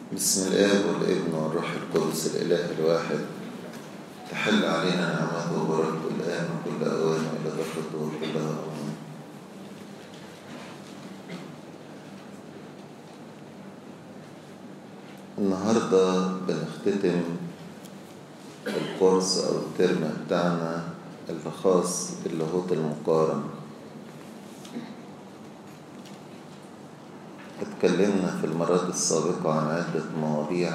بسم الآب والابن والروح القدس الإله الواحد تحل علينا نعمته وبركته الآن وكل أوان وإلى ذكرته كلها أمين النهاردة بنختتم الكورس أو الترم بتاعنا الخاص باللاهوت المقارن اتكلمنا في المرات السابقة عن عدة مواضيع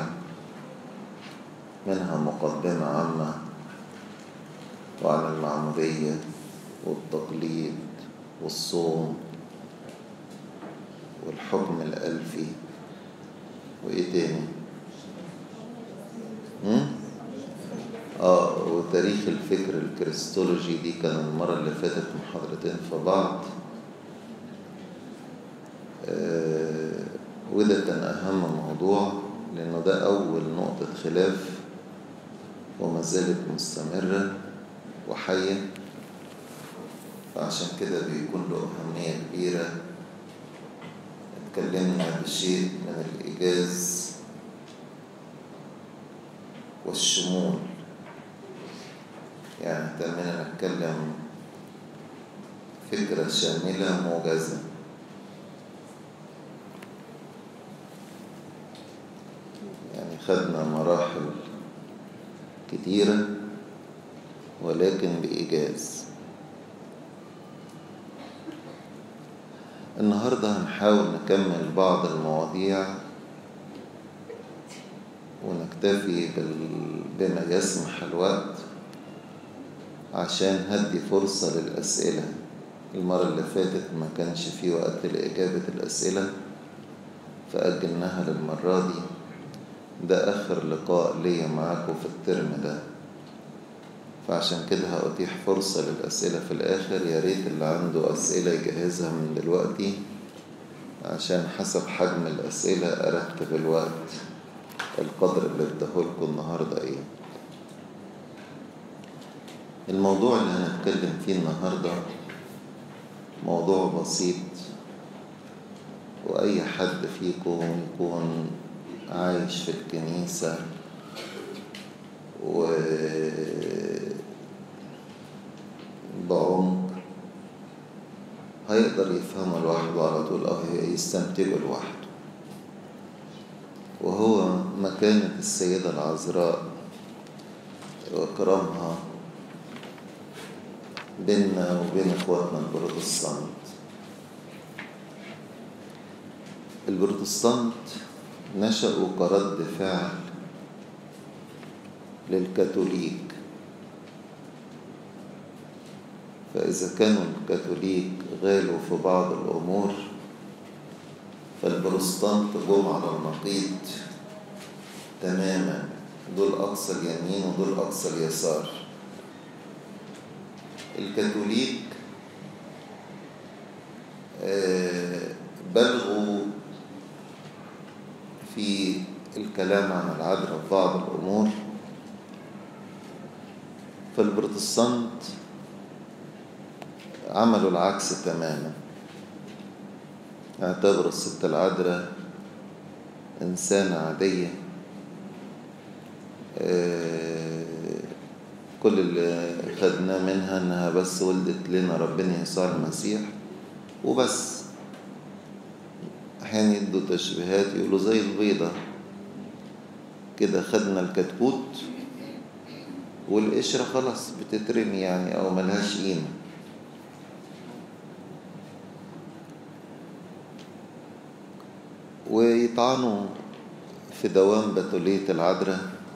منها مقدمة عامة وعن المعمودية والتقليد والصوم والحكم الألفي وإيه تاني؟ هم؟ آه وتاريخ الفكر الكريستولوجي دي كان المرة اللي فاتت محاضرتين في بعض آه وده كان أهم موضوع لأنه ده أول نقطة خلاف وما زالت مستمرة وحية فعشان كده بيكون له أهمية كبيرة اتكلمنا بشيء من الإيجاز والشمول يعني تمنا نتكلم فكرة شاملة موجزة يعني خدنا مراحل كتيرة ولكن بإيجاز النهاردة هنحاول نكمل بعض المواضيع ونكتفي بما يسمح الوقت عشان هدي فرصة للأسئلة المرة اللي فاتت ما كانش في وقت لإجابة الأسئلة فأجلناها للمرة دي ده آخر لقاء ليا معاكم في الترم ده فعشان كده هأتيح فرصة للأسئلة في الآخر يا ريت اللي عنده أسئلة يجهزها من دلوقتي عشان حسب حجم الأسئلة أرتب الوقت القدر اللي اداهولكم النهاردة إيه الموضوع اللي هنتكلم فيه النهاردة موضوع بسيط وأي حد فيكم يكون عايش في الكنيسة و بعمق هيقدر يفهمه لوحده على طول أو يستنتجه لوحده وهو مكانة السيدة العذراء وإكرامها بيننا وبين إخواتنا البروتستانت البروتستانت نشأوا كرد فعل للكاثوليك فإذا كانوا الكاثوليك غالوا في بعض الأمور فالبروتستانت جم على النقيض تماما دول أقصى اليمين ودول أقصى اليسار الكاثوليك بلغوا في الكلام عن العذراء في بعض الأمور فالبروتستانت عملوا العكس تماما اعتبروا الست العذراء إنسانة عادية كل اللي خدناه منها إنها بس ولدت لنا ربنا يسوع المسيح وبس أحيانا يدوا تشبيهات يقولوا زي البيضة كده خدنا الكتكوت والقشرة خلاص بتترمي يعني أو ملهاش قيمة ويطعنوا في دوام بتولية العذراء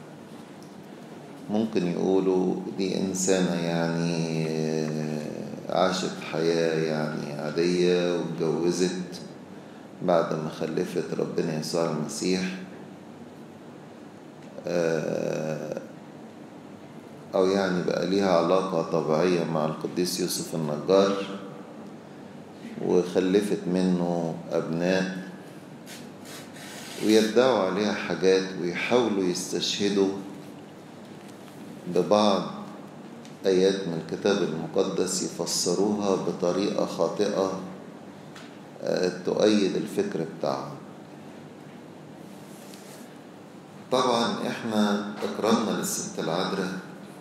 ممكن يقولوا دي إنسانة يعني عاشت حياة يعني عادية واتجوزت بعد ما خلفت ربنا يسوع المسيح أو يعني بقى ليها علاقة طبيعية مع القديس يوسف النجار وخلفت منه أبناء ويدعوا عليها حاجات ويحاولوا يستشهدوا ببعض آيات من الكتاب المقدس يفسروها بطريقة خاطئة تؤيد الفكر بتاعهم طبعا احنا اكرامنا للست العذراء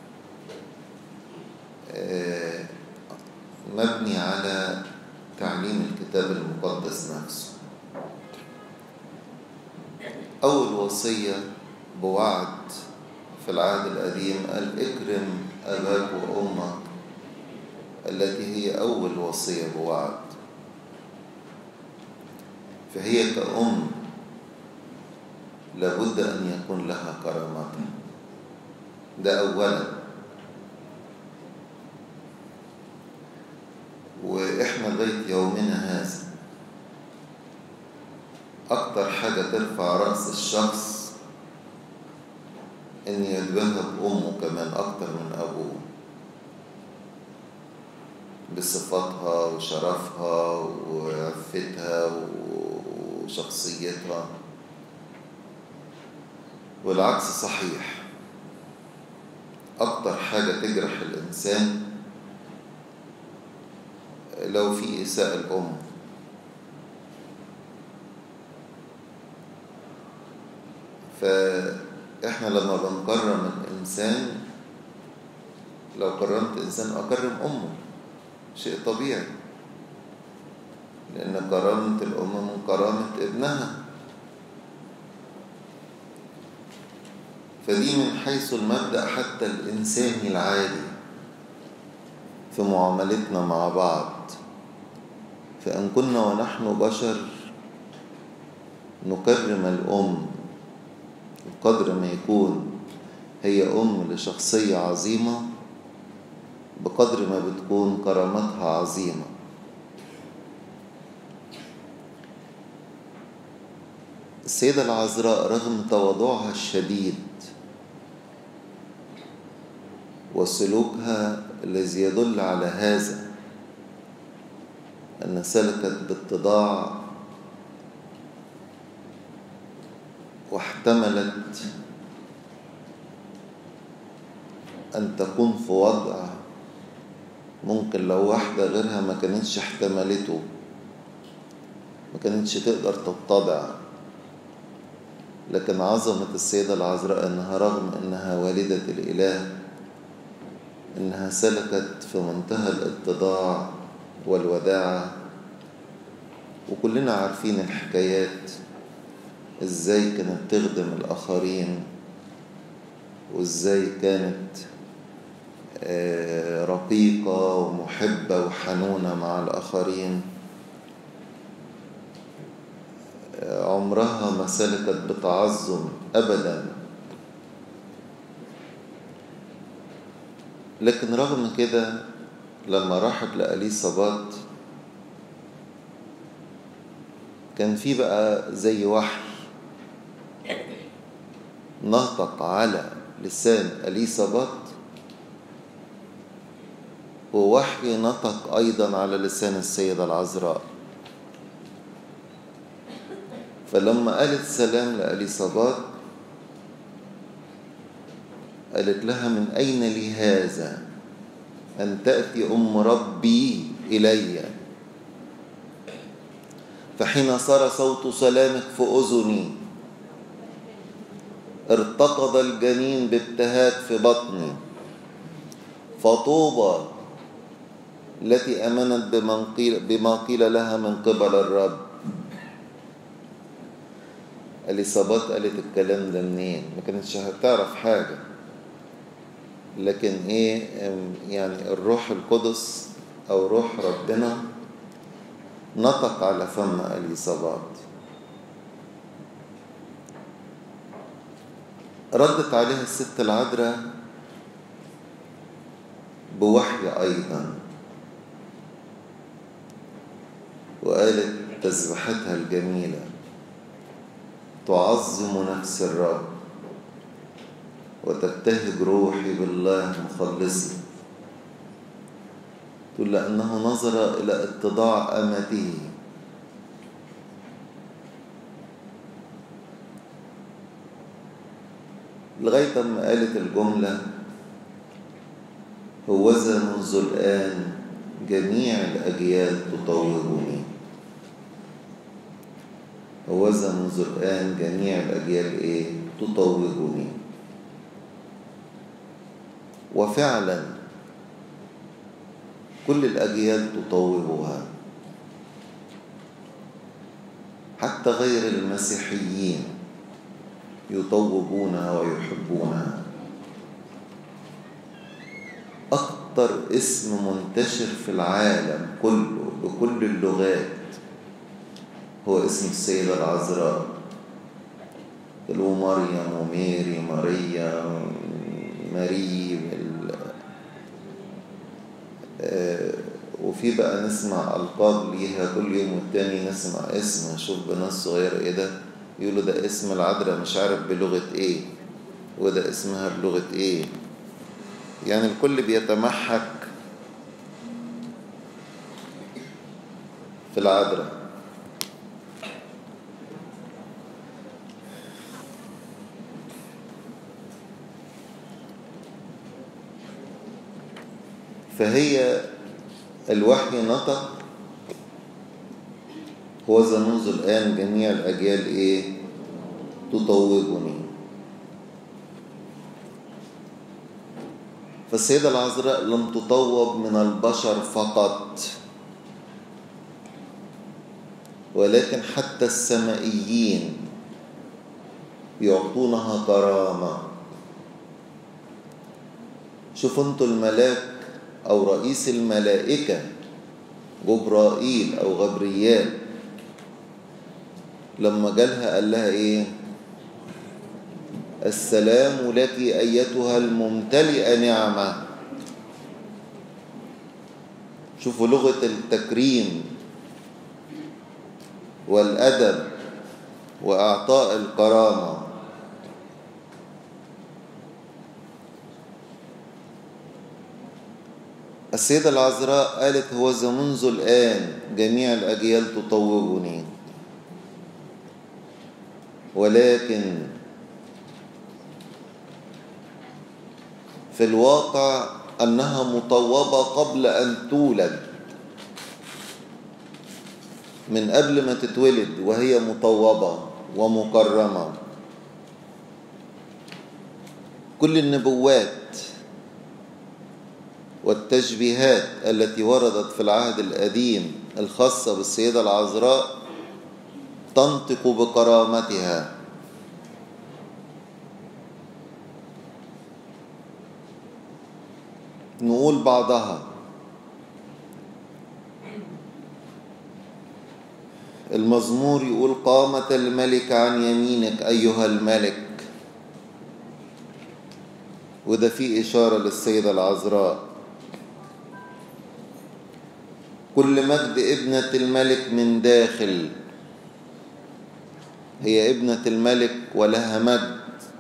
آه، مبني على تعليم الكتاب المقدس نفسه أول وصية بوعد في العهد القديم قال اكرم أباك وأمك التي هي أول وصية بوعد فهي كأم لابد أن يكون لها كرامتها ده أولا وإحنا لغاية يومنا هذا أكتر حاجة ترفع رأس الشخص إن يتباهى بأمه كمان أكتر من أبوه بصفاتها وشرفها وعفتها وشخصيتها والعكس صحيح أكتر حاجة تجرح الإنسان لو في إساءة الأم فإحنا لما بنكرم الإنسان لو كرمت إنسان أكرم أمه شيء طبيعي لأن كرامة الأم من كرامة ابنها فدي من حيث المبدأ حتى الإنساني العادي في معاملتنا مع بعض فإن كنا ونحن بشر نكرم الأم بقدر ما يكون هي أم لشخصية عظيمة بقدر ما بتكون كرامتها عظيمة السيدة العذراء رغم تواضعها الشديد وسلوكها الذي يدل على هذا أن سلكت باتضاع واحتملت أن تكون في وضع ممكن لو واحدة غيرها ما كانتش احتملته ما كانتش تقدر تتضع لكن عظمة السيدة العذراء أنها رغم أنها والدة الإله إنها سلكت في منتهى الاتضاع والوداعة وكلنا عارفين الحكايات إزاي كانت تخدم الآخرين وإزاي كانت رقيقة ومحبة وحنونة مع الآخرين عمرها ما سلكت بتعظم أبدا لكن رغم كده لما راحت لأليصابات كان في بقى زي وحي نطق على لسان أليصابات ووحي نطق أيضا على لسان السيدة العذراء فلما قالت سلام لأليصابات قالت لها من أين لي هذا أن تأتي أم ربي إلي فحين صار صوت سلامك في أذني ارتقض الجنين بابتهاج في بطني فطوبى التي أمنت بمن قيل بما قيل لها من قبل الرب اليصابات قالت الكلام ده منين ما كانتش هتعرف حاجة لكن ايه يعني الروح القدس او روح ربنا نطق على فم اليصابات ردت عليها الست العذراء بوحي ايضا وقالت تسبحتها الجميله تعظم نفس الرب وتبتهج روحي بالله مخلصي تقول لأنه نظر إلى اتضاع أمته لغاية ما قالت الجملة هوذا منذ الآن جميع الأجيال تطوبني هوذا منذ الآن جميع الأجيال إيه تطوبني وفعلا كل الأجيال تطوبها حتى غير المسيحيين يطوبونها ويحبونها أكثر اسم منتشر في العالم كله بكل اللغات هو اسم السيدة العذراء قالوا مريم وميري ماريا ماري وفي بقى نسمع ألقاب ليها كل يوم والتاني نسمع اسم نشوف بنات صغيرة ايه ده يقولوا ده اسم العذراء مش عارف بلغة ايه وده اسمها بلغة ايه يعني الكل بيتمحك في العذراء فهي الوحي نطق هو منذ الآن جميع الأجيال إيه تطوبني فالسيدة العذراء لم تطوب من البشر فقط ولكن حتى السمائيين يعطونها كرامة شوفوا انتوا الملاك أو رئيس الملائكة جبرائيل أو غبريال لما جالها قال لها إيه السلام لك أيتها الممتلئة نعمة شوفوا لغة التكريم والأدب وإعطاء الكرامة السيدة العذراء قالت هو منذ الآن جميع الأجيال تطوبني ولكن في الواقع أنها مطوبة قبل أن تولد من قبل ما تتولد وهي مطوبة ومكرمة كل النبوات والتشبيهات التي وردت في العهد القديم الخاصة بالسيدة العذراء تنطق بكرامتها نقول بعضها المزمور يقول قامت الملك عن يمينك أيها الملك وده فيه إشارة للسيدة العذراء كل مجد ابنة الملك من داخل هي ابنة الملك ولها مجد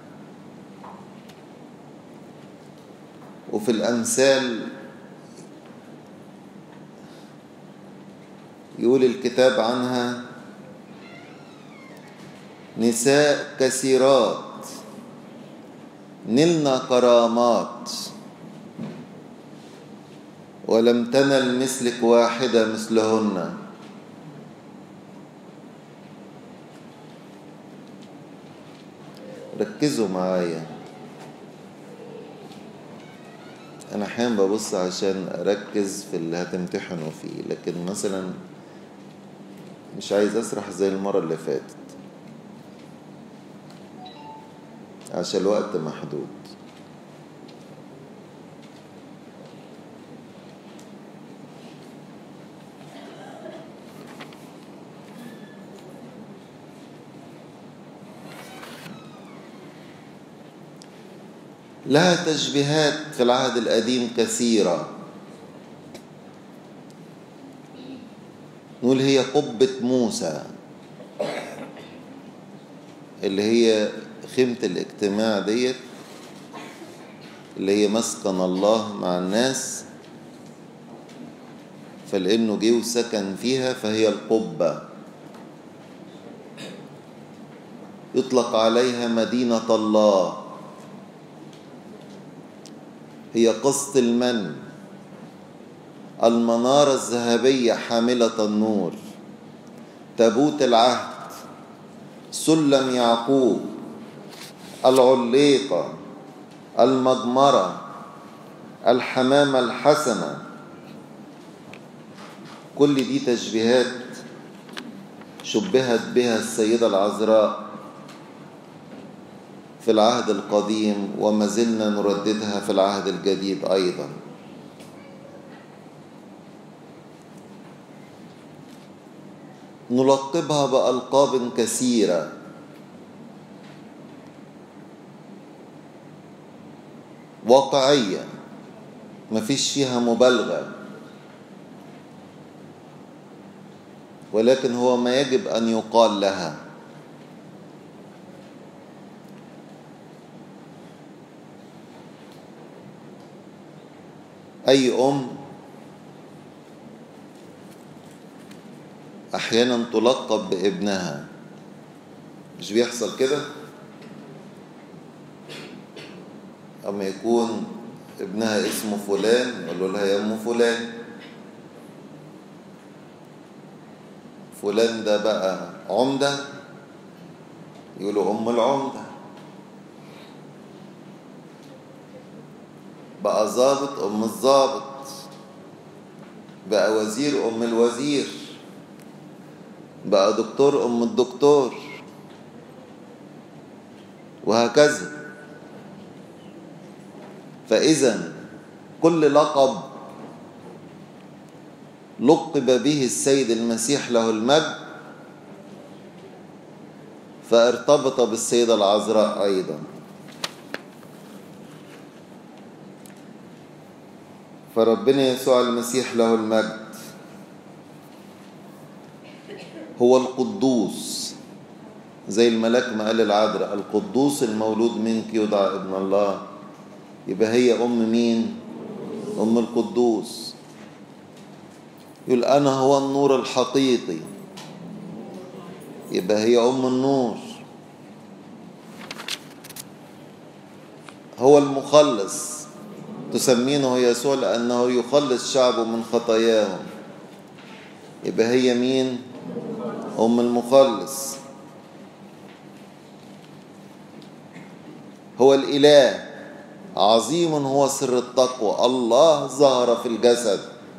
وفي الأمثال يقول الكتاب عنها نساء كثيرات نلنا كرامات ولم تنل مثلك واحدة مثلهن ركزوا معايا أنا أحيانا ببص عشان أركز في اللي هتمتحنوا فيه لكن مثلا مش عايز أسرح زي المرة اللي فاتت عشان الوقت محدود لها تشبيهات في العهد القديم كثيرة نقول هي قبة موسى اللي هي خيمة الاجتماع ديت اللي هي مسكن الله مع الناس فلأنه جه وسكن فيها فهي القبة يطلق عليها مدينة الله هي قسط المن المنارة الذهبية حاملة النور تابوت العهد سلم يعقوب العليقة المجمرة الحمامة الحسنة كل دي تشبيهات شبهت بها السيدة العذراء في العهد القديم وما زلنا نرددها في العهد الجديد أيضا نلقبها بألقاب كثيرة واقعية مفيش فيها مبالغة ولكن هو ما يجب أن يقال لها أي أم أحيانا تلقب بابنها مش بيحصل كده أما يكون ابنها اسمه فلان يقولوا لها يا أم فلان فلان ده بقى عمدة يقولوا أم العمدة بقى ظابط أم الظابط بقى وزير أم الوزير بقى دكتور أم الدكتور وهكذا فإذا كل لقب لقب به السيد المسيح له المجد فارتبط بالسيدة العذراء أيضا فربنا يسوع المسيح له المجد هو القدوس زي الملاك ما قال العذراء القدوس المولود منك يدعى ابن الله يبقى هي أم مين أم القدوس يقول أنا هو النور الحقيقي يبقى هي أم النور هو المخلص تسمينه يسوع لأنه يخلص شعبه من خطاياهم يبقى هي مين أم المخلص هو الإله عظيم هو سر التقوى الله ظهر في الجسد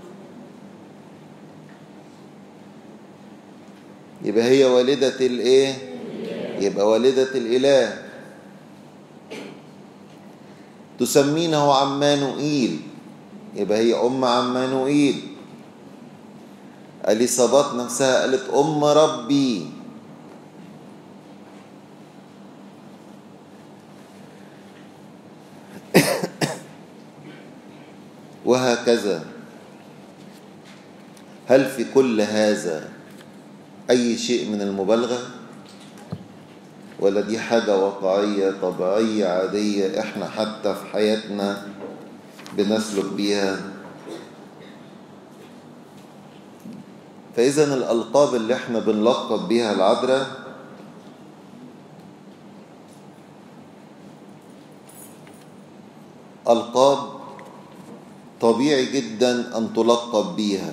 يبقى هي والدة الايه يبقى والدة الإله تسمينه عمانوئيل يبقى هي أم عمانوئيل اليصابات نفسها قالت أم ربي وهكذا هل في كل هذا أي شيء من المبالغة ولا دي حاجة واقعية طبيعية عادية احنا حتى في حياتنا بنسلك بيها فإذا الألقاب اللي احنا بنلقب بيها العذراء ألقاب طبيعي جدا أن تلقب بيها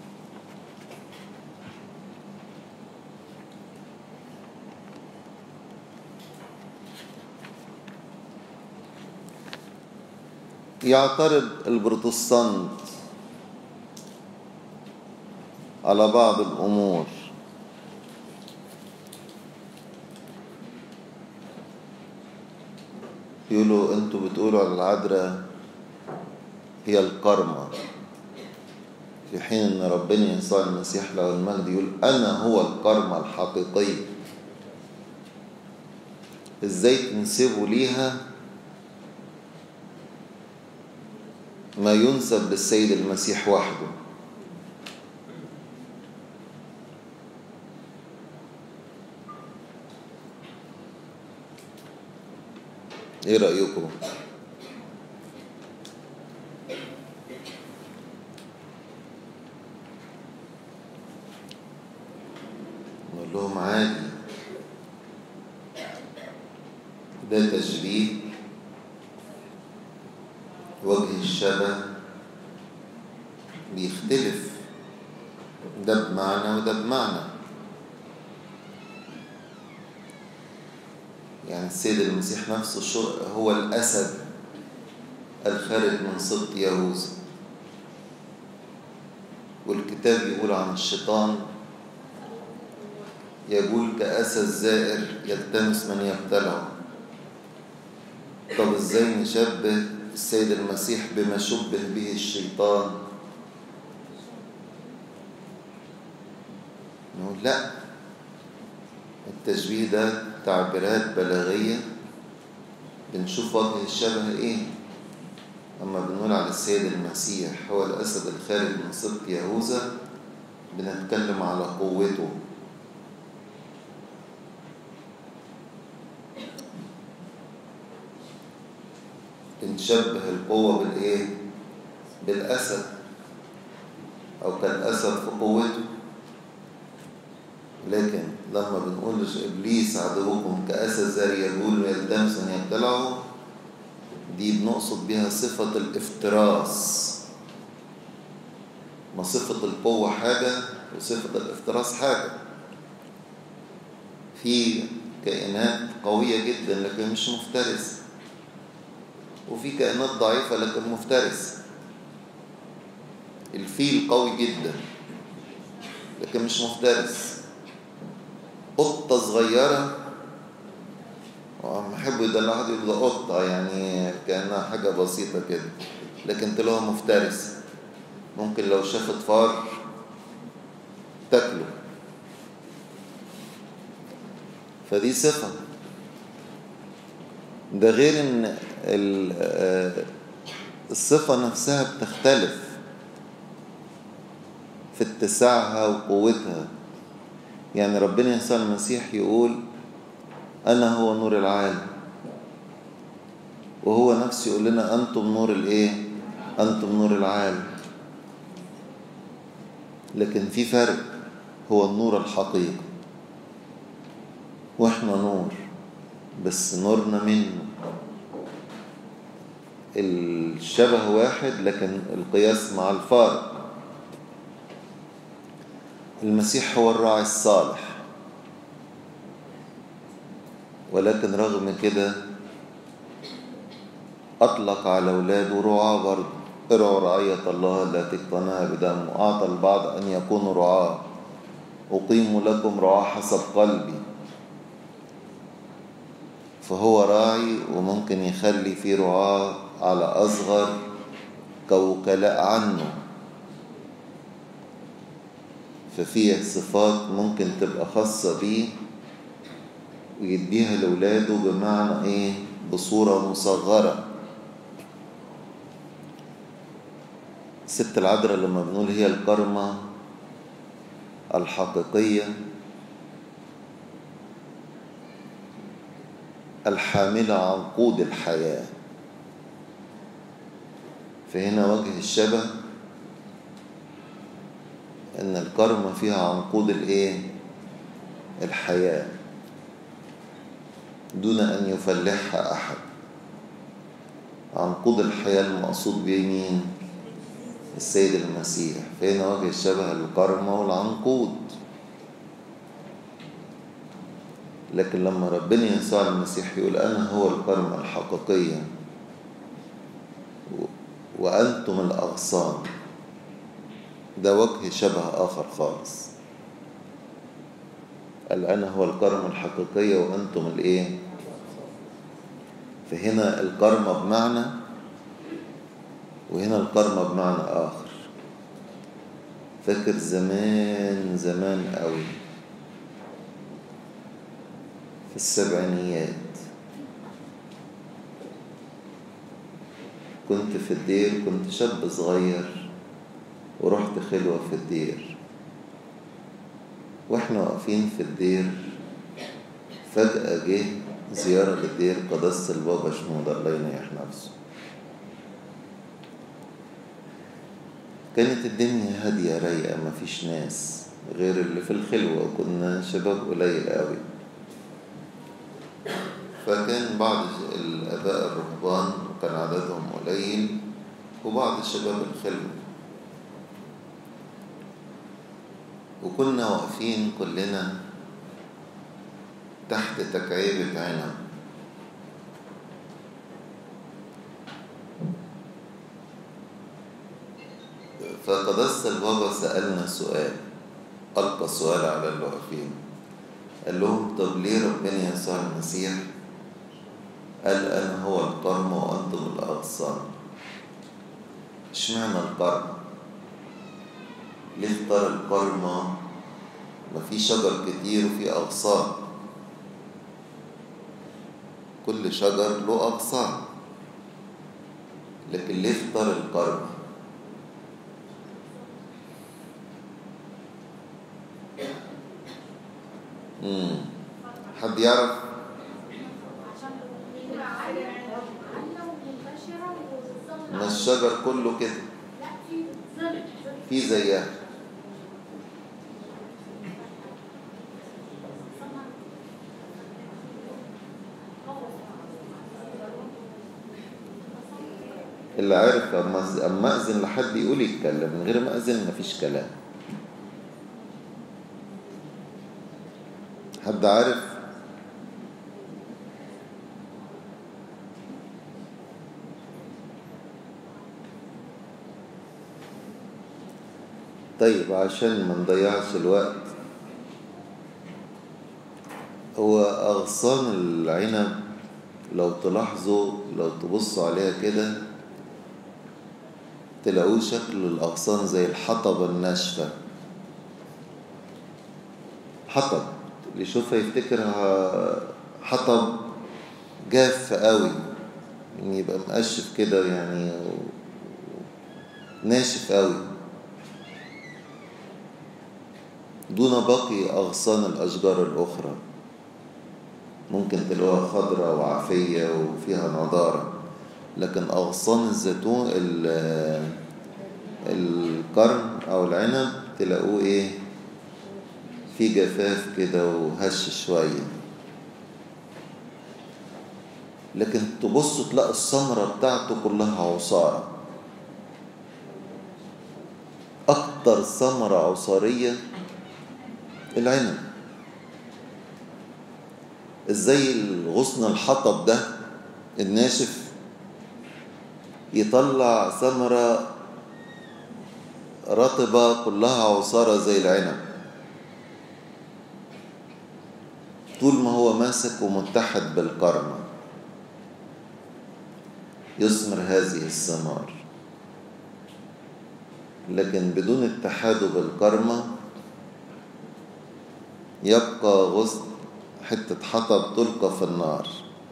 يعترض البروتستانت على بعض الأمور يقولوا انتوا بتقولوا على العذراء هي الكرمة في حين ان ربنا يسوع المسيح له المجد يقول انا هو الكرمة الحقيقية ازاي تنسبوا ليها ما ينسب للسيد المسيح وحده ايه رأيكم نقول لهم عادي ده تشبيه وجه الشبه بيختلف ده بمعنى وده بمعنى يعني السيد المسيح نفسه هو الأسد الخارج من سبط يهوذا والكتاب يقول عن الشيطان يقول كأسد زائر يلتمس من يبتلعه طب ازاي نشبه السيد المسيح بما شبه به الشيطان نقول لا التشبيه ده تعبيرات بلاغية بنشوف وجه الشبه ايه اما بنقول على السيد المسيح هو الاسد الخارج من سبط يهوذا بنتكلم على قوته بنشبه القوة بالايه بالاسد او كالاسد في قوته لكن لما بنقول إبليس عدوكم كأسد زاري يقول يلتمس أن يبتلعه دي بنقصد بها صفة الافتراس ما صفة القوة حاجة وصفة الافتراس حاجة في كائنات قوية جدا لكن مش مفترسة وفي كائنات ضعيفة لكن مفترسة الفيل قوي جدا لكن مش مفترس قطة صغيرة وعم يحبوا يدلعوا واحد يقول قطة يعني كأنها حاجة بسيطة كده لكن تلاقوها مفترسة ممكن لو شافت فار تاكله فدي صفة ده غير ان الصفة نفسها بتختلف في اتساعها وقوتها يعني ربنا يسوع المسيح يقول أنا هو نور العالم وهو نفسه يقول لنا أنتم نور الإيه؟ أنتم نور العالم لكن في فرق هو النور الحقيقي وإحنا نور بس نورنا منه الشبه واحد لكن القياس مع الفارق المسيح هو الراعي الصالح ولكن رغم كده أطلق على أولاده رعاة برضه ارعوا رعية الله التي اقتناها بدم وأعطى البعض أن يكونوا رعاة أقيم لكم رعاة حسب قلبي فهو راعي وممكن يخلي في رعاة على أصغر كوكلاء عنه ففي صفات ممكن تبقى خاصة بيه ويديها لأولاده بمعنى إيه بصورة مصغرة الست العذراء لما بنقول هي الكرمة الحقيقية الحاملة عنقود الحياة فهنا وجه الشبه ان الكرمة فيها عنقود الايه الحياة دون ان يفلحها احد عنقود الحياة المقصود به مين السيد المسيح فهنا وجه الشبه الكرمة والعنقود لكن لما ربنا يسوع المسيح يقول أنا هو الكرمة الحقيقية وأنتم الأغصان ده وجه شبه آخر خالص قال أنا هو الكرمة الحقيقية وأنتم الإيه فهنا الكرمة بمعنى وهنا الكرمة بمعنى آخر فاكر زمان زمان قوي في السبعينيات كنت في الدير كنت شاب صغير ورحت خلوة في الدير واحنا واقفين في الدير فجأة جه زيارة للدير قداسة البابا شنودة الله ينيح نفسه كانت الدنيا هادية رايقة مفيش ناس غير اللي في الخلوة وكنا شباب قليل قوي فكان بعض الآباء الرهبان وكان عددهم قليل وبعض شباب الخلوة وكنا واقفين كلنا تحت تكعيبة عنب فقدس البابا سألنا سؤال ألقى سؤال على اللي واقفين قال لهم طب ليه ربنا يسوع المسيح قال أنا هو القرم وأنتم الأغصان اشمعنى القرم ليه اختار القرمة ما في شجر كتير وفي أغصان كل شجر له أغصان لكن ليه اختار القرن مم. حد يعرف ما الشجر كله كده في زيها اللي عارف اما اما اذن لحد يقول يتكلم من غير ما اذن مفيش كلام حد عارف طيب عشان ما نضيعش الوقت هو أغصان العنب لو تلاحظوا لو تبصوا عليها كده تلاقوه شكل الأغصان زي الحطب الناشفة حطب اللي يشوفها يفتكرها حطب جاف قوي يعني يبقى مقشف كده يعني ناشف قوي دون باقي أغصان الأشجار الأخرى ممكن تلاقوها خضراء وعافية وفيها نضارة لكن أغصان الزيتون القرن أو العنب تلاقوه إيه في جفاف كده وهش شوية لكن تبصوا تلاقي الثمرة بتاعته كلها عصارة أكتر ثمرة عصارية العنب ازاي الغصن الحطب ده الناشف يطلع ثمرة رطبة كلها عصارة زي العنب طول ما هو ماسك ومتحد بالكرمة يثمر هذه الثمار لكن بدون اتحاده بالكرمة يبقى غصن حتة حطب تلقى في النار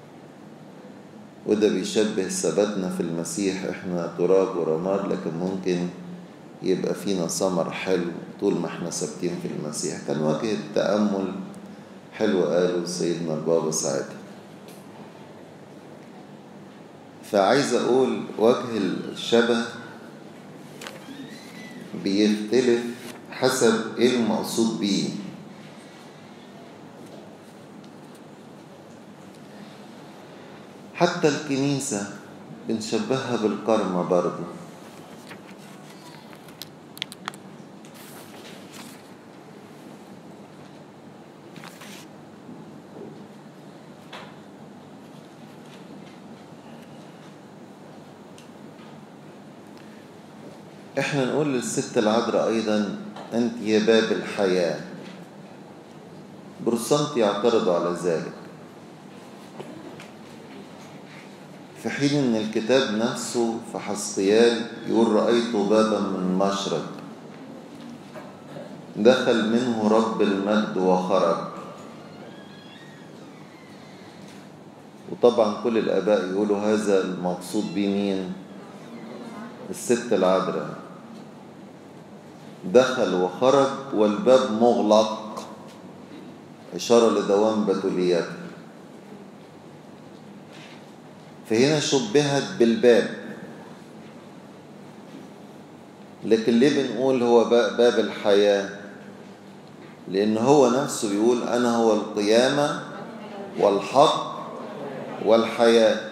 وده بيشبه ثباتنا في المسيح احنا تراب ورماد لكن ممكن يبقى فينا ثمر حلو طول ما احنا ثابتين في المسيح كان وجه التأمل حلو قاله سيدنا البابا ساعتها فعايز اقول وجه الشبه بيختلف حسب ايه المقصود بيه حتى الكنيسة بنشبهها بالكرمة برضو احنا نقول للست العذراء ايضا انت يا باب الحياة بروسنت يعترضوا على ذلك في حين ان الكتاب نفسه في حسقيال يقول رأيت بابا من مشرق دخل منه رب المجد وخرج وطبعا كل الآباء يقولوا هذا المقصود بمين الست العذراء دخل وخرج والباب مغلق إشارة لدوام بتوليته فهنا شبهت بالباب لكن ليه بنقول هو باب الحياة لأن هو نفسه بيقول أنا هو القيامة والحق والحياة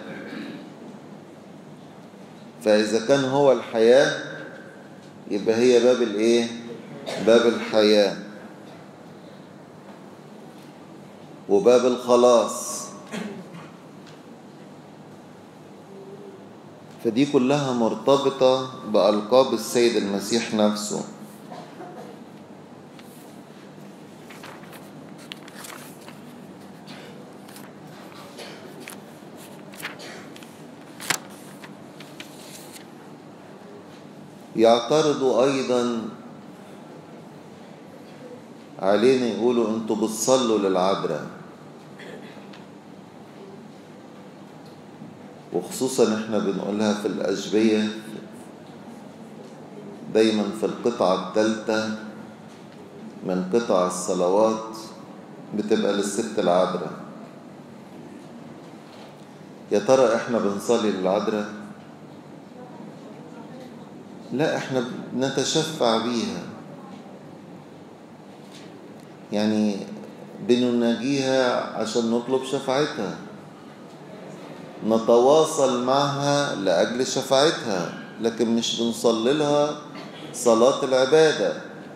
فإذا كان هو الحياة يبقى هي باب الإيه؟ باب الحياة وباب الخلاص فدي كلها مرتبطة بألقاب السيد المسيح نفسه يعترضوا أيضا علينا يقولوا انتوا بتصلوا للعذراء وخصوصا احنا بنقولها في الأشبية دايما في القطعة الثالثة من قطع الصلوات بتبقى للست العذراء يا ترى احنا بنصلي للعذراء لا احنا نتشفع بيها يعني بنناجيها عشان نطلب شفاعتها نتواصل معها لأجل شفاعتها لكن مش بنصلي لها صلاة العبادة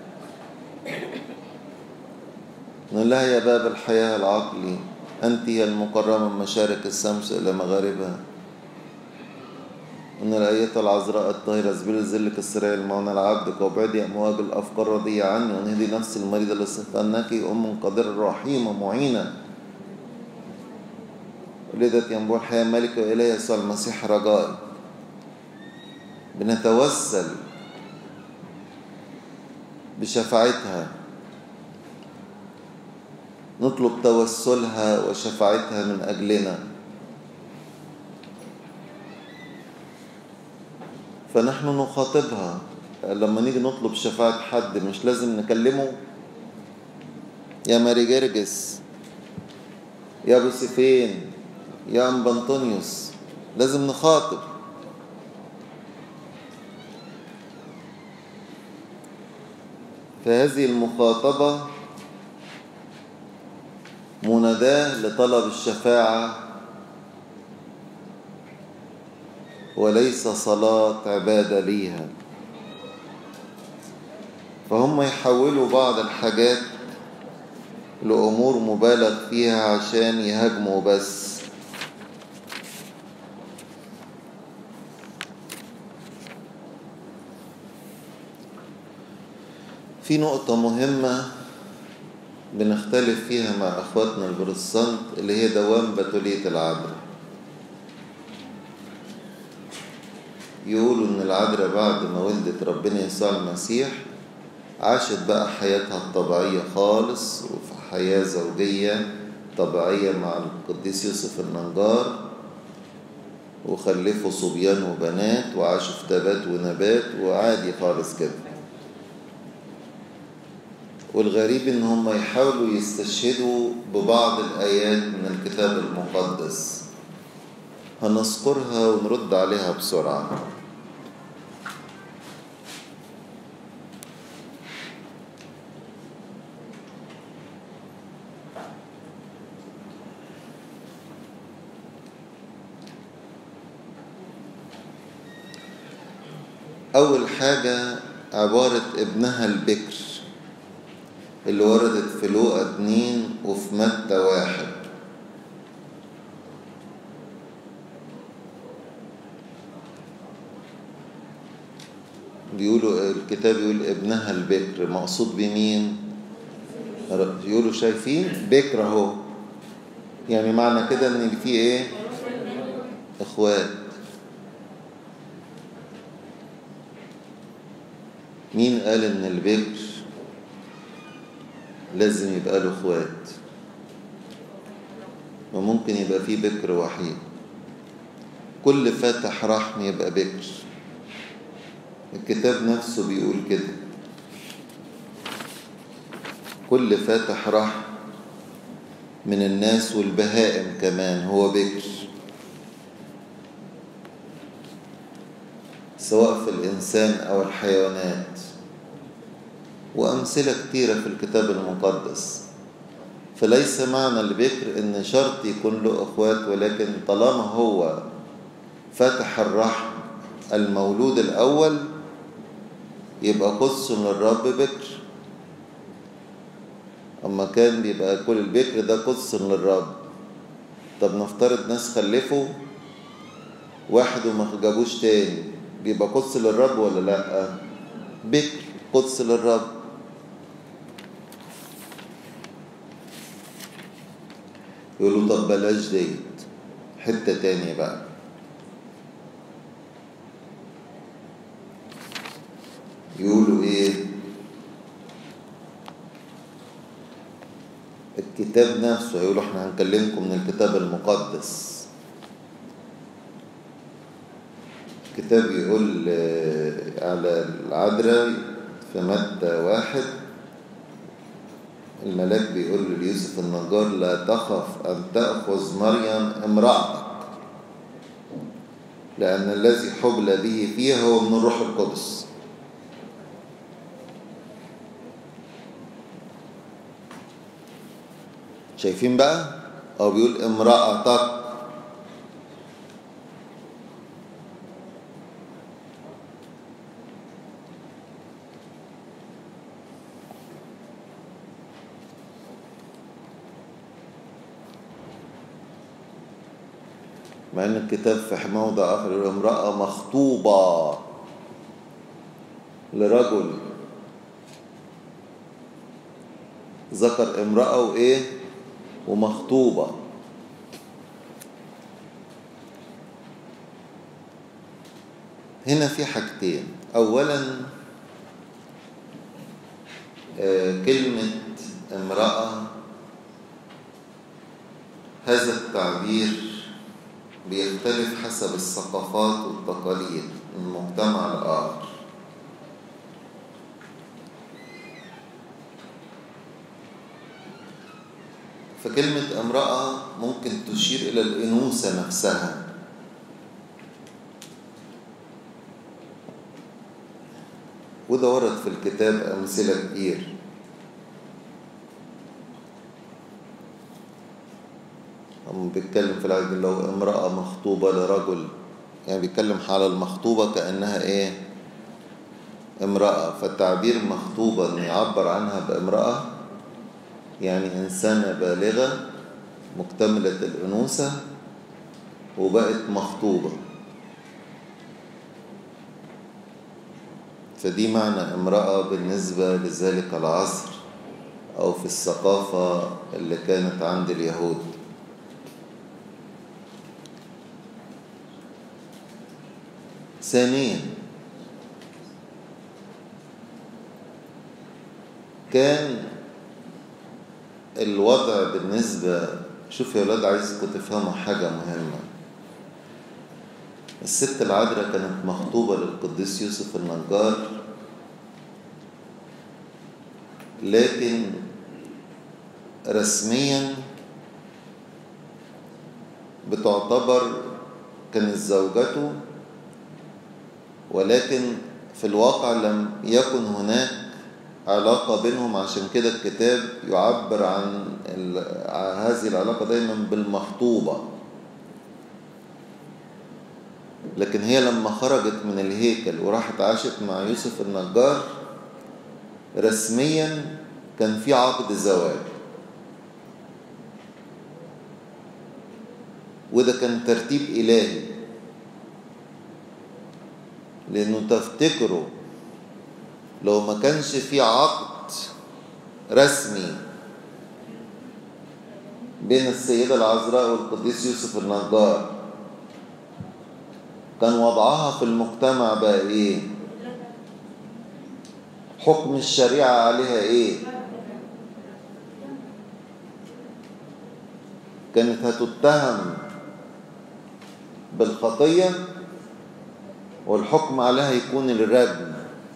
نقول لها يا باب الحياة العقلي أنت هي المكرمة من مشارق الشمس إلى مغاربها إن الآيات العذراء الطاهرة زبيل ذلك السريع المعنى لعبدك وابعدي أمواج الأفكار رضية عني ونهدي نفسي المريضة للصفة أنك أم قادرة رحيمة معينة ولدت ينبوع الحياة ملك وإله يسوع المسيح رجائي بنتوسل بشفاعتها نطلب توسلها وشفاعتها من أجلنا فنحن نخاطبها لما نيجي نطلب شفاعة حد مش لازم نكلمه يا ماري جرجس يا ابو سيفين يا ام بنطونيوس لازم نخاطب فهذه المخاطبة مناداة لطلب الشفاعة وليس صلاة عبادة ليها فهم يحولوا بعض الحاجات لأمور مبالغ فيها عشان يهاجموا بس في نقطة مهمة بنختلف فيها مع أخواتنا البروتستانت اللي هي دوام بتولية العذراء يقولوا إن العذراء بعد ما ولدت ربنا يسوع المسيح عاشت بقى حياتها الطبيعية خالص وفي حياة زوجية طبيعية مع القديس يوسف النجار وخلفوا صبيان وبنات وعاشوا في تبات ونبات وعادي خالص كده والغريب ان هم يحاولوا يستشهدوا ببعض الآيات من الكتاب المقدس هنذكرها ونرد عليها بسرعة أول حاجة عبارة ابنها البكر اللي وردت في لوقا اتنين وفي متى واحد بيقولوا الكتاب يقول ابنها البكر مقصود بمين يقولوا شايفين بكر اهو يعني معنى كده ان في ايه اخوات مين قال ان البكر لازم يبقى له اخوات وممكن يبقى فيه بكر وحيد كل فاتح رحم يبقى بكر الكتاب نفسه بيقول كده كل فاتح رحم من الناس والبهائم كمان هو بكر سواء في الإنسان أو الحيوانات وأمثلة كتيرة في الكتاب المقدس فليس معنى البكر إن شرط يكون له أخوات ولكن طالما هو فتح الرحم المولود الأول يبقى قدس للرب بكر أما كان بيبقى كل البكر ده قدس للرب طب نفترض ناس خلفوا واحد وما جابوش تاني بيبقى قدس للرب ولا لا بكر قدس للرب يقولوا طب بلاش ديت حتة تانية بقى يقولوا ايه الكتاب نفسه يقولوا احنا هنكلمكم من الكتاب المقدس الكتاب يقول على العذراء في متى واحد الملاك بيقول ليوسف النجار لا تخف أن تأخذ مريم امرأتك لأن الذي حبل به فيها هو من الروح القدس شايفين بقى أو بيقول امرأتك مع ان الكتاب في موضع اخر يقول امراه مخطوبه لرجل ذكر امراه وايه ومخطوبه هنا في حاجتين اولا آه كلمه امراه هذا التعبير بيختلف حسب الثقافات والتقاليد من مجتمع لآخر فكلمة امرأة ممكن تشير إلى الأنوثة نفسها وده ورد في الكتاب أمثلة كتير هم بيتكلم في العيد لو امرأة مخطوبة لرجل يعني بيتكلم على المخطوبة كأنها ايه امرأة فالتعبير مخطوبة انه يعبر عنها بامرأة يعني إنسانة بالغة مكتملة الأنوثة وبقت مخطوبة فدي معنى امرأة بالنسبة لذلك العصر أو في الثقافة اللي كانت عند اليهود ثانيا كان الوضع بالنسبة شوف يا ولاد عايزكم تفهموا حاجة مهمة الست العذراء كانت مخطوبة للقديس يوسف النجار لكن رسميا بتعتبر كانت زوجته ولكن في الواقع لم يكن هناك علاقة بينهم عشان كده الكتاب يعبر عن هذه العلاقة دايما بالمخطوبة لكن هي لما خرجت من الهيكل وراحت عاشت مع يوسف النجار رسميا كان في عقد زواج وده كان ترتيب إلهي لأنه تفتكروا لو ما كانش في عقد رسمي بين السيدة العذراء والقديس يوسف النجار كان وضعها في المجتمع بقى ايه حكم الشريعة عليها ايه كانت هتتهم بالخطية والحكم عليها يكون الرجم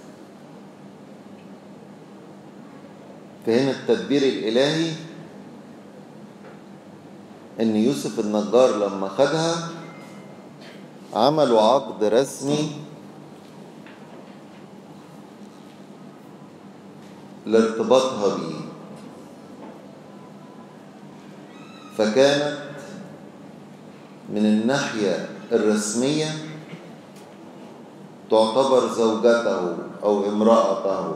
فهنا التدبير الإلهي إن يوسف النجار لما خدها عملوا عقد رسمي لارتباطها بيه فكانت من الناحية الرسمية تعتبر زوجته أو امرأته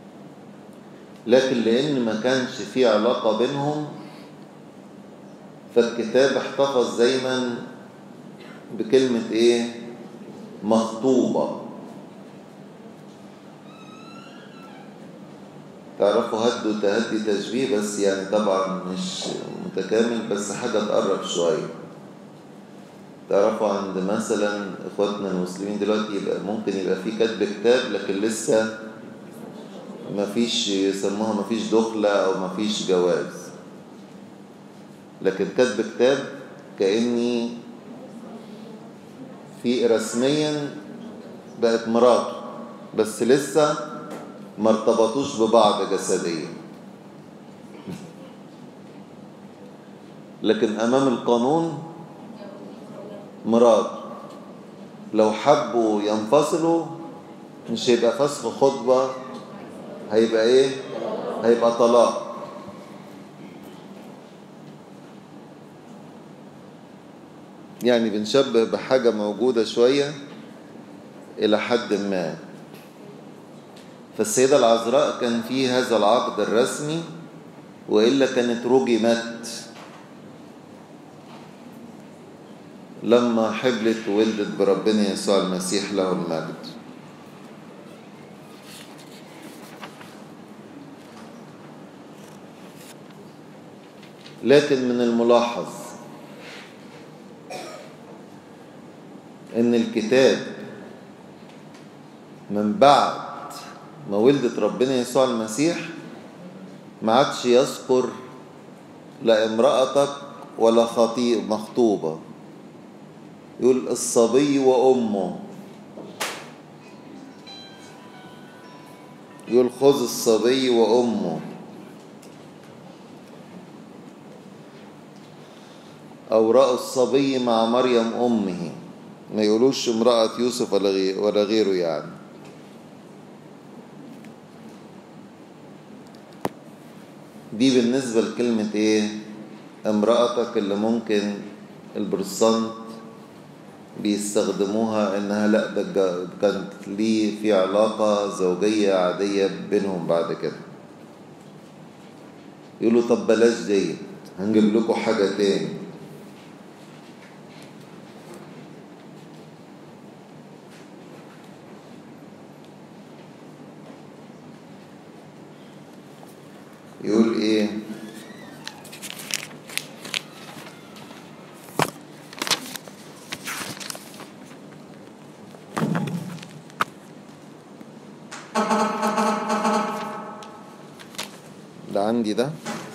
لكن لأن ما كانش في علاقة بينهم فالكتاب احتفظ دايما بكلمة ايه مخطوبة تعرفوا هدوا تهدي تشبيه بس يعني طبعا مش متكامل بس حاجة تقرب شوية تعرفوا عند مثلا اخواتنا المسلمين دلوقتي يبقى ممكن يبقى في كتب كتاب لكن لسه ما فيش يسموها ما فيش دخلة او ما فيش جواز لكن كتب كتاب كأني في رسميا بقت مراته بس لسه ما ارتبطوش ببعض جسديا لكن امام القانون مراد لو حبوا ينفصلوا مش هيبقى فسخ خطبة هيبقى ايه هيبقى طلاق يعني بنشبه بحاجة موجودة شوية إلى حد ما فالسيدة العذراء كان في هذا العقد الرسمي وإلا كانت رجمت لما حبلت وولدت بربنا يسوع المسيح له المجد لكن من الملاحظ ان الكتاب من بعد ما ولدت ربنا يسوع المسيح ما عادش يذكر لا امرأتك ولا خطيب مخطوبة يقول الصبي وأمه يقول خذ الصبي وأمه أو رأوا الصبي مع مريم أمه ما يقولوش امرأة يوسف ولا غير ولا غيره يعني دي بالنسبة لكلمة ايه امرأتك اللي ممكن البرسنت بيستخدموها انها لا ده كانت ليه في علاقة زوجية عادية بينهم بعد كده يقولوا طب بلاش ديت هنجيب لكم حاجة تاني يقول ايه ده عندي ده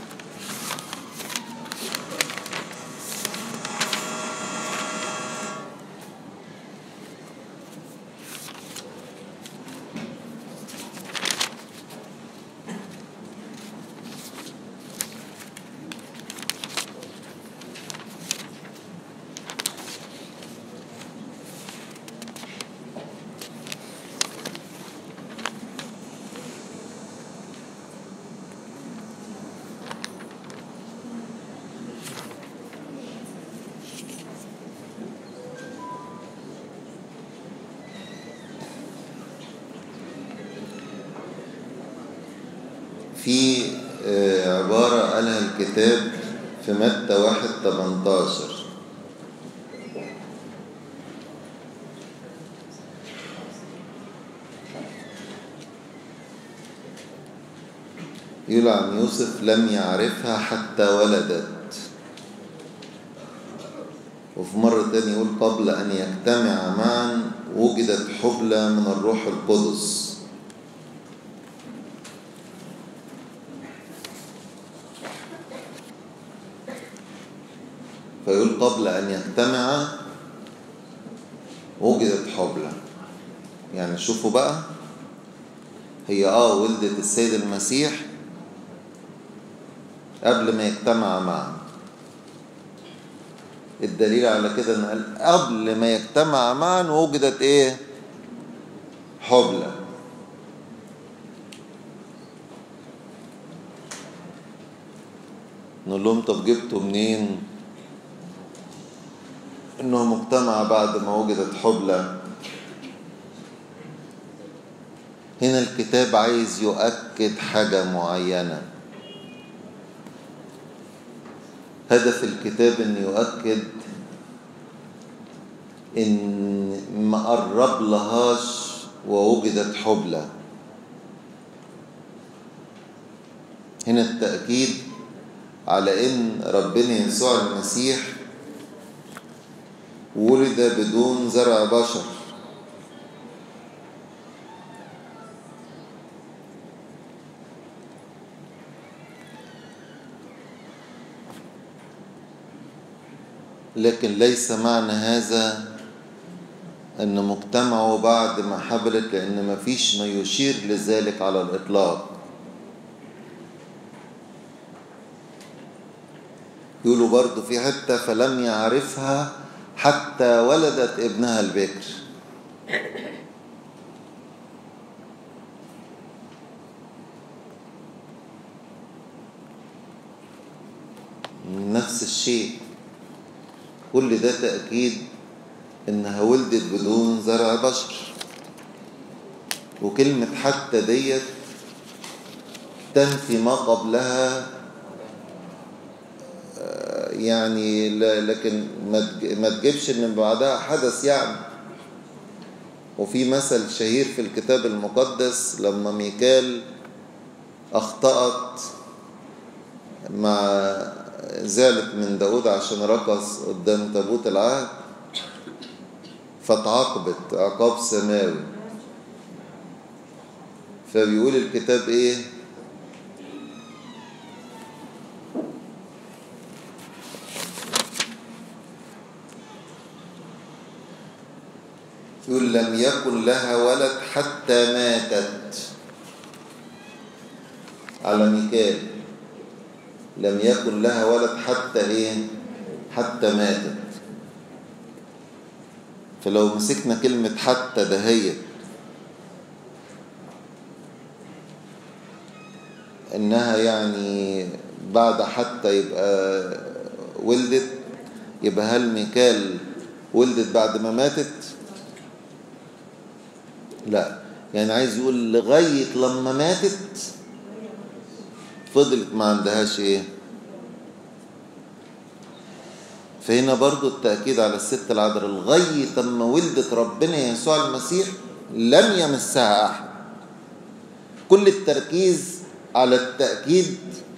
في عبارة قالها الكتاب في متى واحد تمنتاشر يقول عن يوسف لم يعرفها حتى ولدت وفي مرة تانية يقول قبل أن يجتمع معا وجدت حبلى من الروح القدس فيقول قبل أن يجتمع وجدت حبلى يعني شوفوا بقى هي اه ولدت السيد المسيح قبل ما يجتمع معا الدليل على كده ان قال قبل ما يجتمع معا وجدت ايه حبلى نقول لهم طب جبتوا منين انه مجتمع بعد ما وجدت حبلى هنا الكتاب عايز يؤكد حاجة معينة هدف الكتاب أن يؤكد إن ما قرب لهاش ووجدت حبلى هنا التأكيد على إن ربنا يسوع المسيح ولد بدون زرع بشر لكن ليس معنى هذا أن مجتمعه بعد ما حبلت لأن ما فيش ما يشير لذلك على الإطلاق يقولوا برضو في حتة فلم يعرفها حتى ولدت ابنها البكر نفس الشيء كل ده تأكيد إنها ولدت بدون زرع بشر وكلمة حتى ديت تنفي ما قبلها يعني لكن ما تجيبش ان بعدها حدث يعني وفي مثل شهير في الكتاب المقدس لما ميكال اخطأت مع زعلت من داود عشان رقص قدام تابوت العهد فتعاقبت عقاب سماوي فبيقول الكتاب ايه يقول لم يكن لها ولد حتى ماتت على ميكال لم يكن لها ولد حتى ايه حتى ماتت فلو مسكنا كلمة حتى دهيت انها يعني بعد حتى يبقى ولدت يبقى هل ميكال ولدت بعد ما ماتت لا يعني عايز يقول لغاية لما ماتت فضلت ما عندهاش ايه فهنا برضو التأكيد على الست العذراء لغاية لما ولدت ربنا يسوع المسيح لم يمسها أحد كل التركيز على التأكيد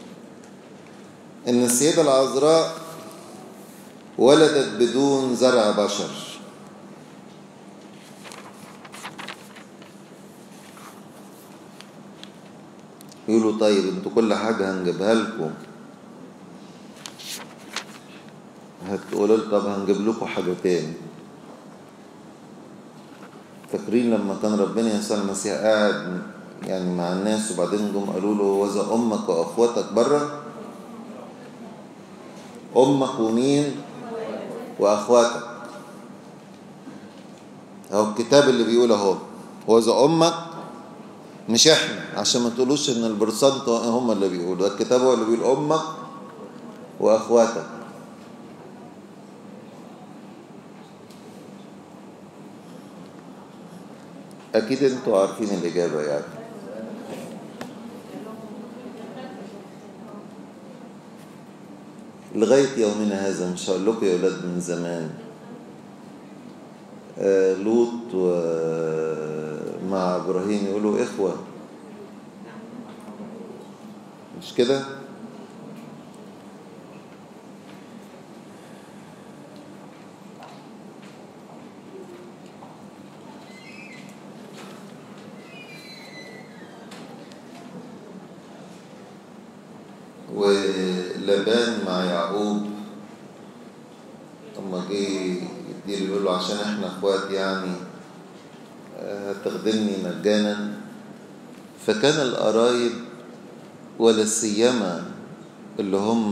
إن السيدة العذراء ولدت بدون زرع بشر يقولوا طيب انتوا كل حاجة هنجيبها لكم هتقولوا لي طب هنجيب لكم حاجة تاني فاكرين لما كان ربنا يسوع المسيح قاعد يعني مع الناس وبعدين جم قالوا له وذا امك واخواتك بره امك ومين واخواتك اهو الكتاب اللي بيقول اهو وذا امك مش احنا عشان ما تقولوش ان البرسنت هم اللي بيقولوا الكتاب هو اللي بيقول امك واخواتك اكيد انتوا عارفين الاجابه يعني لغايه يومنا هذا مش هقول لكم يا اولاد من زمان آه لوط مع ابراهيم يقولوا اخوه مش كده ولبان مع يعقوب اما جه يديله يقول له عشان احنا اخوات يعني هتخدمني مجانا فكان القرايب ولا سيما اللي هم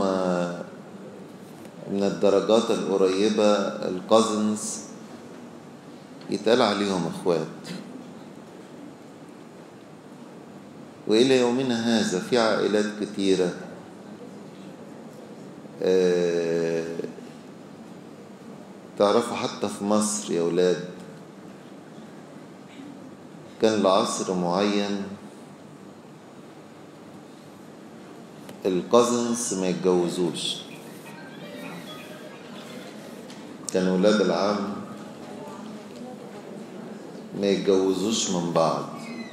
من الدرجات القريبة الكازنز يتقال عليهم اخوات وإلى يومنا هذا في عائلات كتيرة أه تعرفوا حتى في مصر يا ولاد كان لعصر معين الكازنز ما يتجوزوش كان ولاد العم ما يتجوزوش من بعض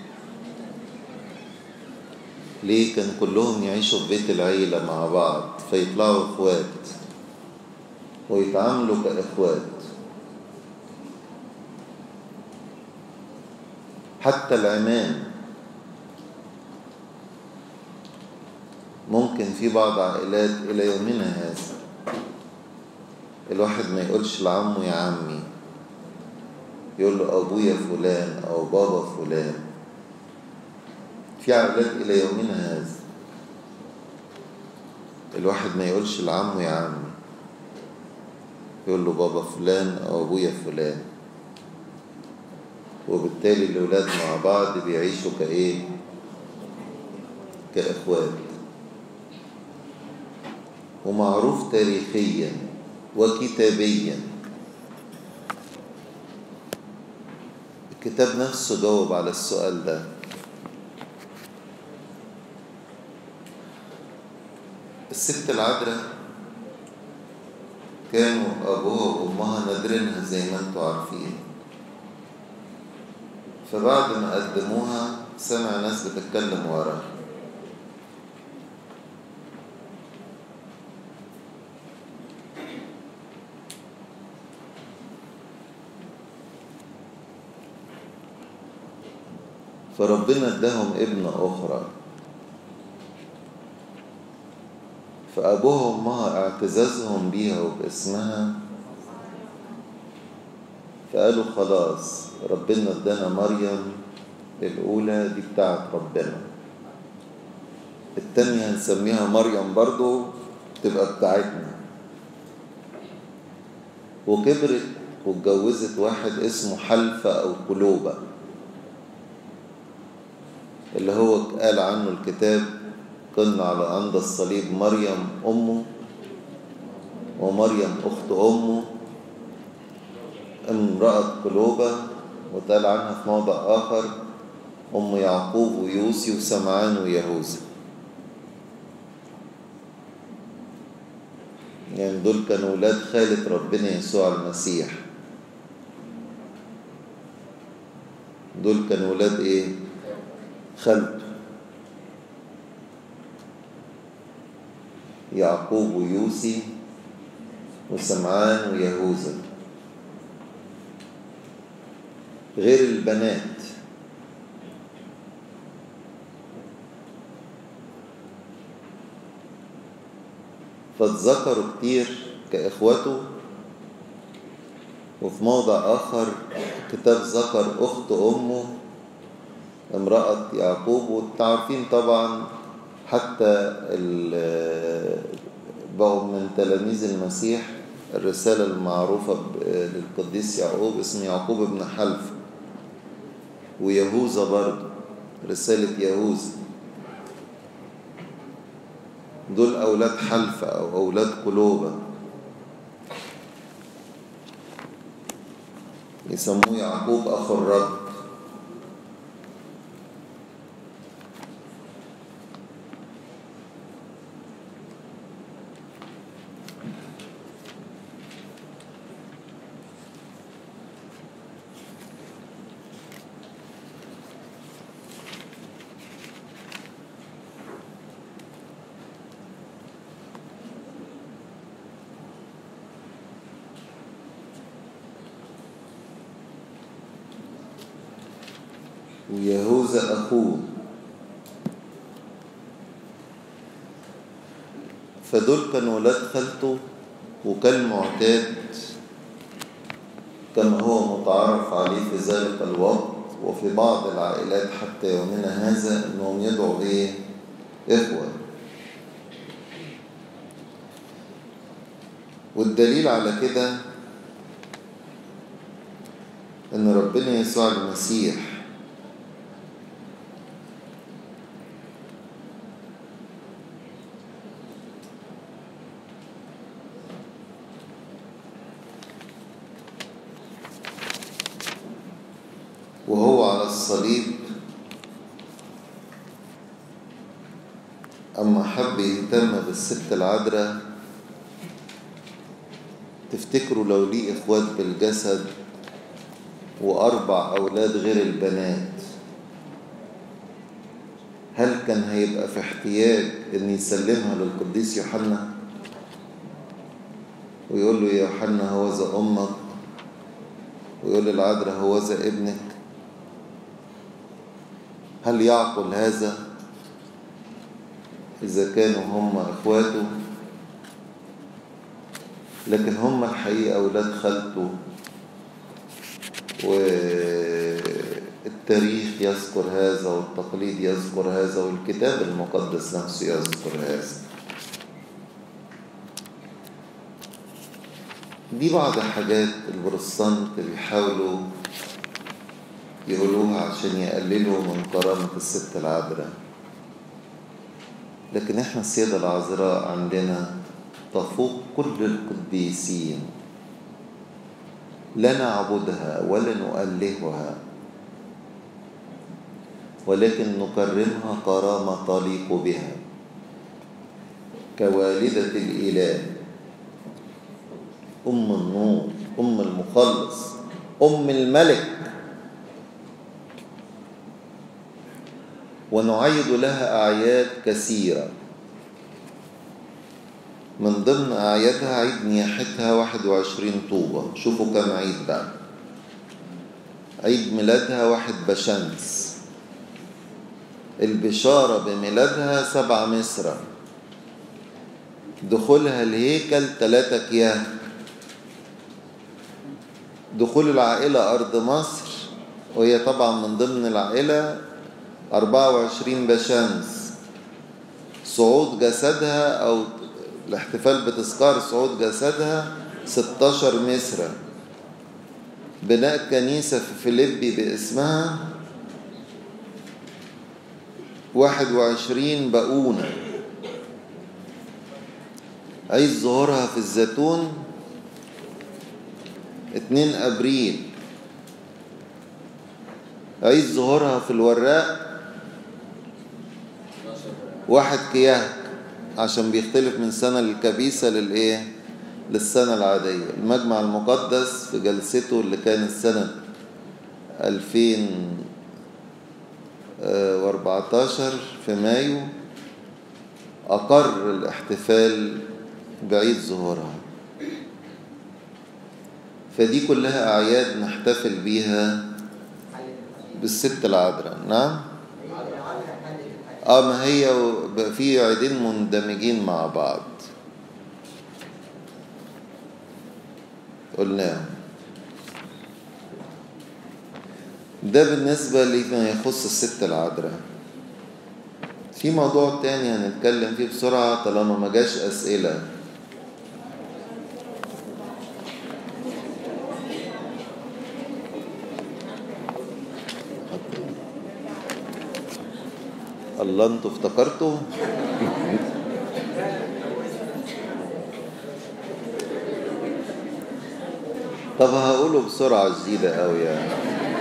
ليه كان كلهم يعيشوا في بيت العيلة مع بعض فيطلعوا اخوات ويتعاملوا كاخوات حتى العمام ممكن في بعض عائلات إلى يومنا هذا الواحد ما يقولش لعمه يا عمي يقول له أبويا فلان أو بابا فلان في عائلات إلى يومنا هذا الواحد ما يقولش لعمه يا عمي يقول له بابا فلان أو أبويا فلان وبالتالي الأولاد مع بعض بيعيشوا كإيه كإخوات ومعروف تاريخيا وكتابيا الكتاب نفسه جاوب على السؤال ده الست العذراء كانوا أبوها وأمها نادرينها زي ما انتوا عارفين فبعد ما قدموها سمع ناس بتتكلم وراها فربنا اداهم ابنة أخرى فأبوها وأمها اعتزازهم بيها وباسمها فقالوا خلاص ربنا ادانا مريم الأولى دي بتاعت ربنا التانية هنسميها مريم برضو تبقى بتاعتنا وكبرت واتجوزت واحد اسمه حلفة أو قلوبة اللي هو قال عنه الكتاب قلنا على عند الصليب مريم أمه ومريم أخت أمه امرأة قلوبة وقال عنها في موضع آخر أم يعقوب ويوسي وسمعان ويهوذا يعني دول كانوا ولاد خالة ربنا يسوع المسيح دول كانوا ولاد ايه خالته يعقوب ويوسي وسمعان ويهوذا غير البنات فاتذكروا كتير كإخوته وفي موضع آخر كتاب ذكر أخت أمه امرأة يعقوب وتعرفين طبعا حتى بقوا من تلاميذ المسيح الرسالة المعروفة للقديس يعقوب اسمه يعقوب ابن حلف ويهوذا برضه رسالة يهوذا دول أولاد حلفة أو أولاد قلوبة يسموه يعقوب أخو الرب ويهوذا أخوه فدول كانوا ولاد خالته وكان معتاد كما هو متعارف عليه في ذلك الوقت وفي بعض العائلات حتى يومنا هذا انهم يدعوا ايه اخوه والدليل على كده ان ربنا يسوع المسيح وهو على الصليب أما حب يهتم بالست العذراء تفتكروا لو ليه إخوات بالجسد وأربع أولاد غير البنات هل كان هيبقى في احتياج إن يسلمها للقديس يوحنا ويقول له يا يوحنا هوذا أمك ويقول للعذراء هوذا ابنك هل يعقل هذا إذا كانوا هم إخواته لكن هم الحقيقة أولاد خالته والتاريخ يذكر هذا والتقليد يذكر هذا والكتاب المقدس نفسه يذكر هذا دي بعض حاجات البروتستانت بيحاولوا يقولوها عشان يقللوا من كرامة الست العذراء لكن احنا السيدة العذراء عندنا تفوق كل القديسين لا نعبدها ولا نؤلهها ولكن نكرمها كرامة تليق بها كوالدة الإله أم النور أم المخلص أم الملك ونعيد لها أعياد كثيرة من ضمن أعيادها عيد نياحتها 21 طوبة شوفوا كم عيد بقى عيد ميلادها واحد بشمس البشارة بميلادها سبعة مصرة دخولها الهيكل ثلاثة كياه دخول العائلة أرض مصر وهي طبعا من ضمن العائلة 24 بشمس صعود جسدها أو الاحتفال بتذكار صعود جسدها 16 مصرة بناء كنيسة في فيليبي باسمها 21 بقونة عيد ظهورها في الزيتون 2 أبريل عيد ظهورها في الوراق واحد كياك عشان بيختلف من سنة للكبيسة للإيه؟ للسنة العادية المجمع المقدس في جلسته اللي كانت سنة 2014 في مايو أقر الاحتفال بعيد ظهورها فدي كلها أعياد نحتفل بيها بالست العذراء نعم اه ما هي في عيدين مندمجين مع بعض قلناهم ده بالنسبة لما يخص الست العذراء في موضوع تاني هنتكلم فيه بسرعة طالما ما جاش أسئلة الله انتوا افتكرتوا طب هقوله بسرعة جديدة أوي يعني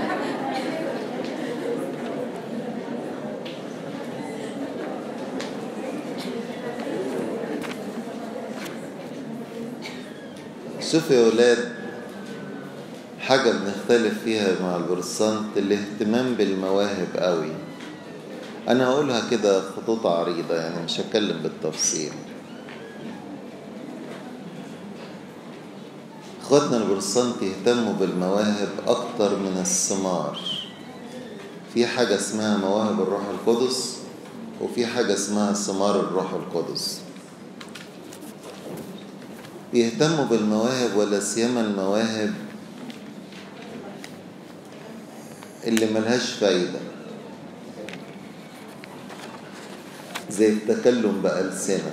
شوفوا يا ولاد حاجة بنختلف فيها مع البروتستانت الاهتمام بالمواهب قوي أنا هقولها كده خطوط عريضة يعني مش هتكلم بالتفصيل اخواتنا البروتستانت يهتموا بالمواهب أكتر من الثمار في حاجة اسمها مواهب الروح القدس وفي حاجة اسمها ثمار الروح القدس يهتموا بالمواهب ولا سيما المواهب اللي ملهاش فايدة زي التكلم بألسنة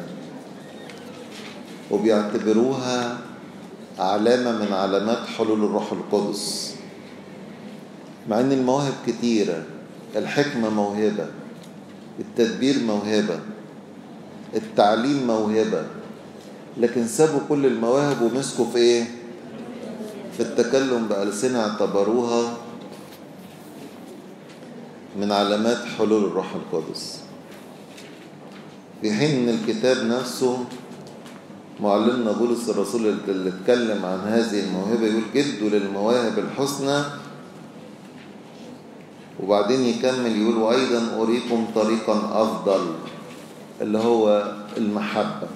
وبيعتبروها علامة من علامات حلول الروح القدس مع ان المواهب كتيرة الحكمة موهبة التدبير موهبة التعليم موهبة لكن سابوا كل المواهب ومسكوا في ايه في التكلم بألسنة اعتبروها من علامات حلول الروح القدس في حين ان الكتاب نفسه معلمنا بولس الرسول اللي اتكلم عن هذه الموهبة يقول جدوا للمواهب الحسنى وبعدين يكمل يقول وأيضا أريكم طريقا أفضل اللي هو المحبة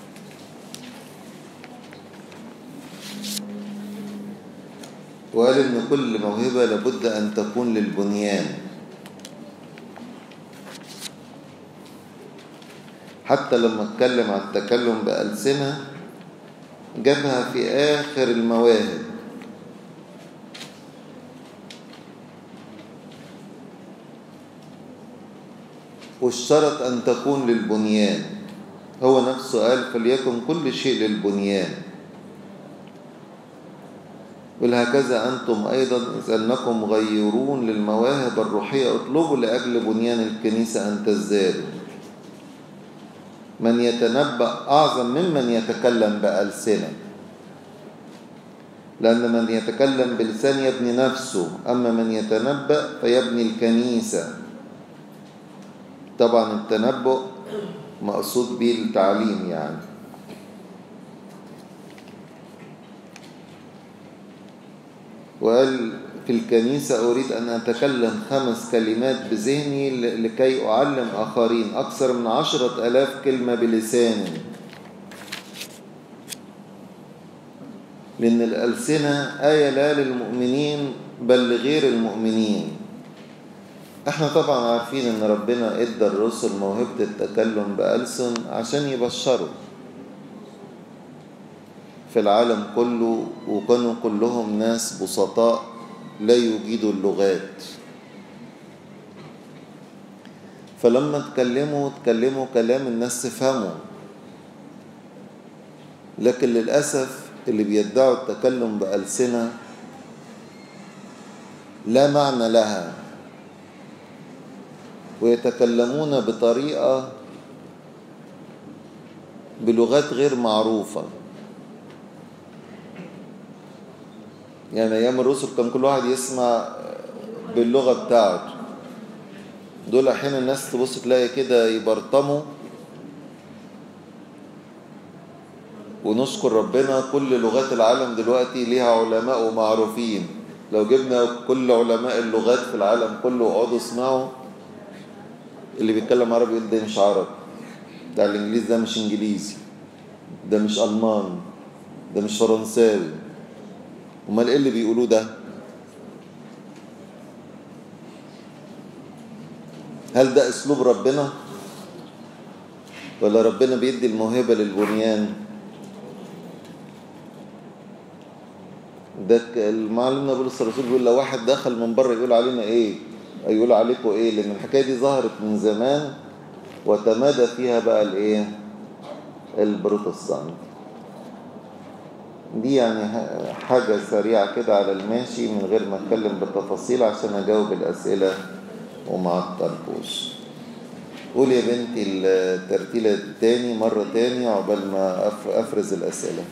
وقال إن كل موهبة لابد أن تكون للبنيان حتى لما اتكلم عن التكلم بألسنة جابها في آخر المواهب واشترط أن تكون للبنيان هو نفسه قال فليكن كل شيء للبنيان قل هكذا أنتم أيضا إذ أنكم غيرون للمواهب الروحية اطلبوا لأجل بنيان الكنيسة أن تزدادوا من يتنبأ أعظم ممن يتكلم بألسنة لأن من يتكلم بلسان يبني نفسه أما من يتنبأ فيبني الكنيسة طبعا التنبؤ مقصود به التعليم يعني وقال في الكنيسة أريد أن أتكلم خمس كلمات بذهني لكي أعلم آخرين أكثر من عشرة ألاف كلمة بلساني لأن الألسنة آية لا للمؤمنين بل لغير المؤمنين احنا طبعا عارفين ان ربنا ادى الرسل موهبة التكلم بألسن عشان يبشروا في العالم كله وكانوا كلهم ناس بسطاء لا يجيدوا اللغات فلما اتكلموا اتكلموا كلام الناس تفهمه لكن للأسف اللي بيدعوا التكلم بألسنة لا معنى لها ويتكلمون بطريقة بلغات غير معروفة يعني أيام الرسل كان كل واحد يسمع باللغة بتاعته دول أحيانا الناس تبص تلاقي كده يبرطموا ونشكر ربنا كل لغات العالم دلوقتي ليها علماء ومعروفين لو جبنا كل علماء اللغات في العالم كله وقعدوا اسمعوا اللي بيتكلم عربي يقول ده مش عربي ده الانجليزي ده مش انجليزي ده مش المان ده مش فرنساوي امال ايه اللي بيقولوه ده هل ده اسلوب ربنا ولا ربنا بيدي الموهبة للبنيان ده المعلمنا بولس الرسول بيقول لو واحد دخل من بره يقول علينا ايه يقول عليكم ايه لان الحكايه دي ظهرت من زمان وتمادى فيها بقى الايه البروتستانت دي يعني حاجة سريعة كده على الماشي من غير ما اتكلم بالتفاصيل عشان اجاوب الاسئلة وما اعطلكوش قول يا بنتي الترتيلة التاني مرة تاني عقبال ما افرز الاسئلة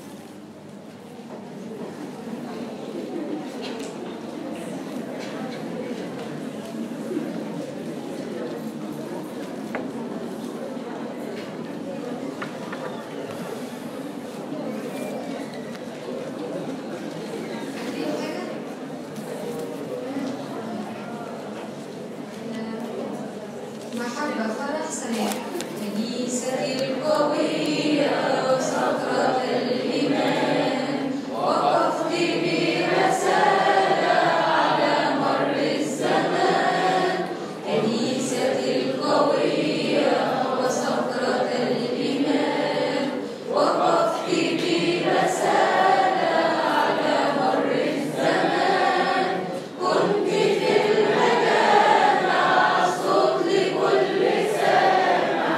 كنت في المكان مع صوت لكل سنة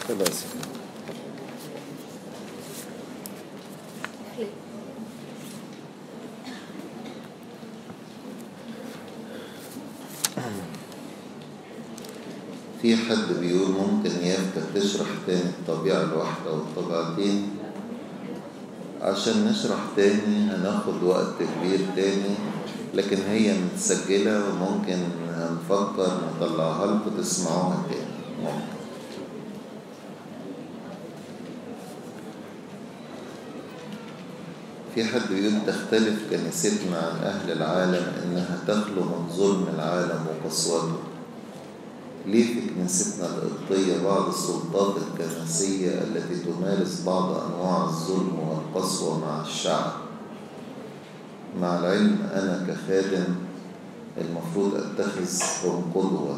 خلاص في حد بيقول ممكن يافتا تشرح تاني الطبيعة الواحدة والطبيعتين عشان نشرح تاني هناخد وقت كبير تاني لكن هي متسجلة وممكن هنفكر نطلعها لكم تسمعوها تاني ممكن في حد بيقول تختلف كنيستنا عن أهل العالم إنها تخلو من ظلم العالم وقسوته ليه في كنيستنا القبطية بعض السلطات الكنسية التي تمارس بعض أنواع الظلم والقسوة مع الشعب مع العلم أنا كخادم المفروض أتخذهم قدوة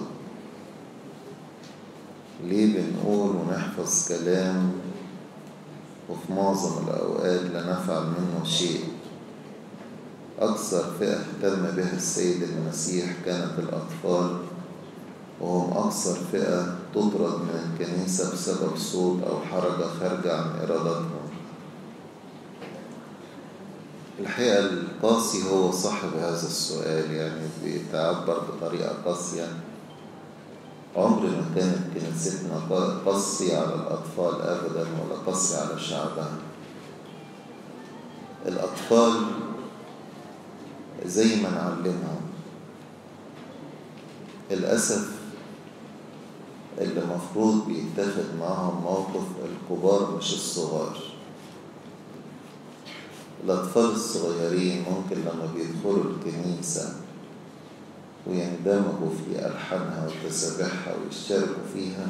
ليه بنقول ونحفظ كلام وفي معظم الأوقات لا نفعل منه شيء أكثر فئة اهتم بها السيد المسيح كانت الأطفال وهم أكثر فئة تطرد من الكنيسة بسبب صوت أو حركة خارجة عن إرادتهم الحقيقة القاسي هو صاحب هذا السؤال يعني بيتعبر بطريقة قاسية عمر ما كانت كنيستنا قاسية على الأطفال أبدا ولا قاسية على شعبها الأطفال زي ما نعلمهم للأسف اللي مفروض بيتاخد معاهم موقف الكبار مش الصغار الأطفال الصغيرين ممكن لما بيدخلوا الكنيسة ويندمجوا في ألحانها وتسابيحها ويشتركوا فيها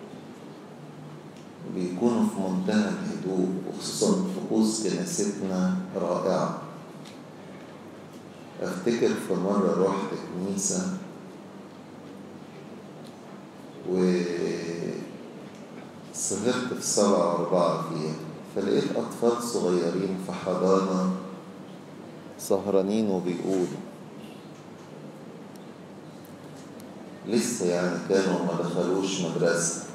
بيكونوا في منتهى الهدوء وخصوصا طقوس كنيستنا رائعة أفتكر في مرة رحت كنيسة وسهرت في سبعة أربعة فيها فلقيت أطفال صغيرين في حضانة سهرانين وبيقولوا لسه يعني كانوا ما دخلوش مدرسة